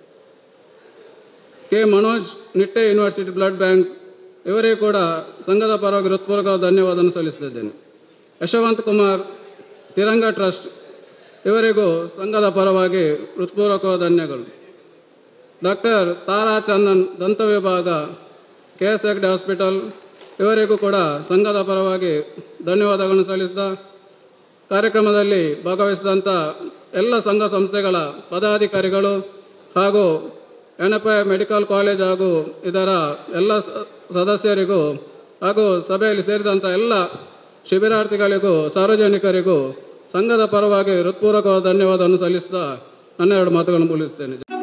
K Manoj Nitte university blood bank ಇವರಿಗೂ ಕೂಡ ಸಂಘದ ಪರವಾಗಿ ಹೃತ್ಪೂರ್ವಕವಾದ ಧನ್ಯವಾದವನ್ನು ಸಲ್ಲಿಸುತ್ತಿದ್ದೇನೆ ಯಶವಂತ್ ಕುಮಾರ್ ತಿರಂಗ ಟ್ರಸ್ಟ್ ಇವರಿಗೂ ಸಂಘದ ಪರವಾಗಿ ಹೃತ್ಪೂರ್ವಕವಾದ ಧನ್ಯಗಳು ಡಾಕ್ಟರ್ ತಾರಾ ಚಂದನ್ ದಂತ ವಿಭಾಗ ಕೆ ಎಸ್ ಹೆಗ್ಡೆ ಹಾಸ್ಪಿಟಲ್ ಇವರಿಗೂ ಕೂಡ ಸಂಘದ ಪರವಾಗಿ ಧನ್ಯವಾದಗಳನ್ನು ಸಲ್ಲಿಸಿದ ಕಾರ್ಯಕ್ರಮದಲ್ಲಿ ಭಾಗವಹಿಸಿದಂಥ ಎಲ್ಲ ಸಂಘ ಸಂಸ್ಥೆಗಳ ಪದಾಧಿಕಾರಿಗಳು ಹಾಗೂ ಎಣಪ ಮೆಡಿಕಲ್ ಕಾಲೇಜ್ ಹಾಗೂ ಇದರ ಎಲ್ಲ ಸ- ಸದಸ್ಯರಿಗೂ ಹಾಗೂ ಸಭೆಯಲ್ಲಿ ಸೇರಿದಂಥ ಎಲ್ಲ ಶಿಬಿರಾರ್ಥಿಗಳಿಗೂ ಸಾರ್ವಜನಿಕರಿಗೂ ಸಂಘದ ಪರವಾಗಿ ಹೃತ್ಪೂರ್ವಕವಾದ ಧನ್ಯವಾದವನ್ನು ಸಲ್ಲಿಸ್ತಾ ಹನ್ನೆರಡು ಮಾತುಗಳನ್ನು ಮುಗಿಸ್ತೇನೆ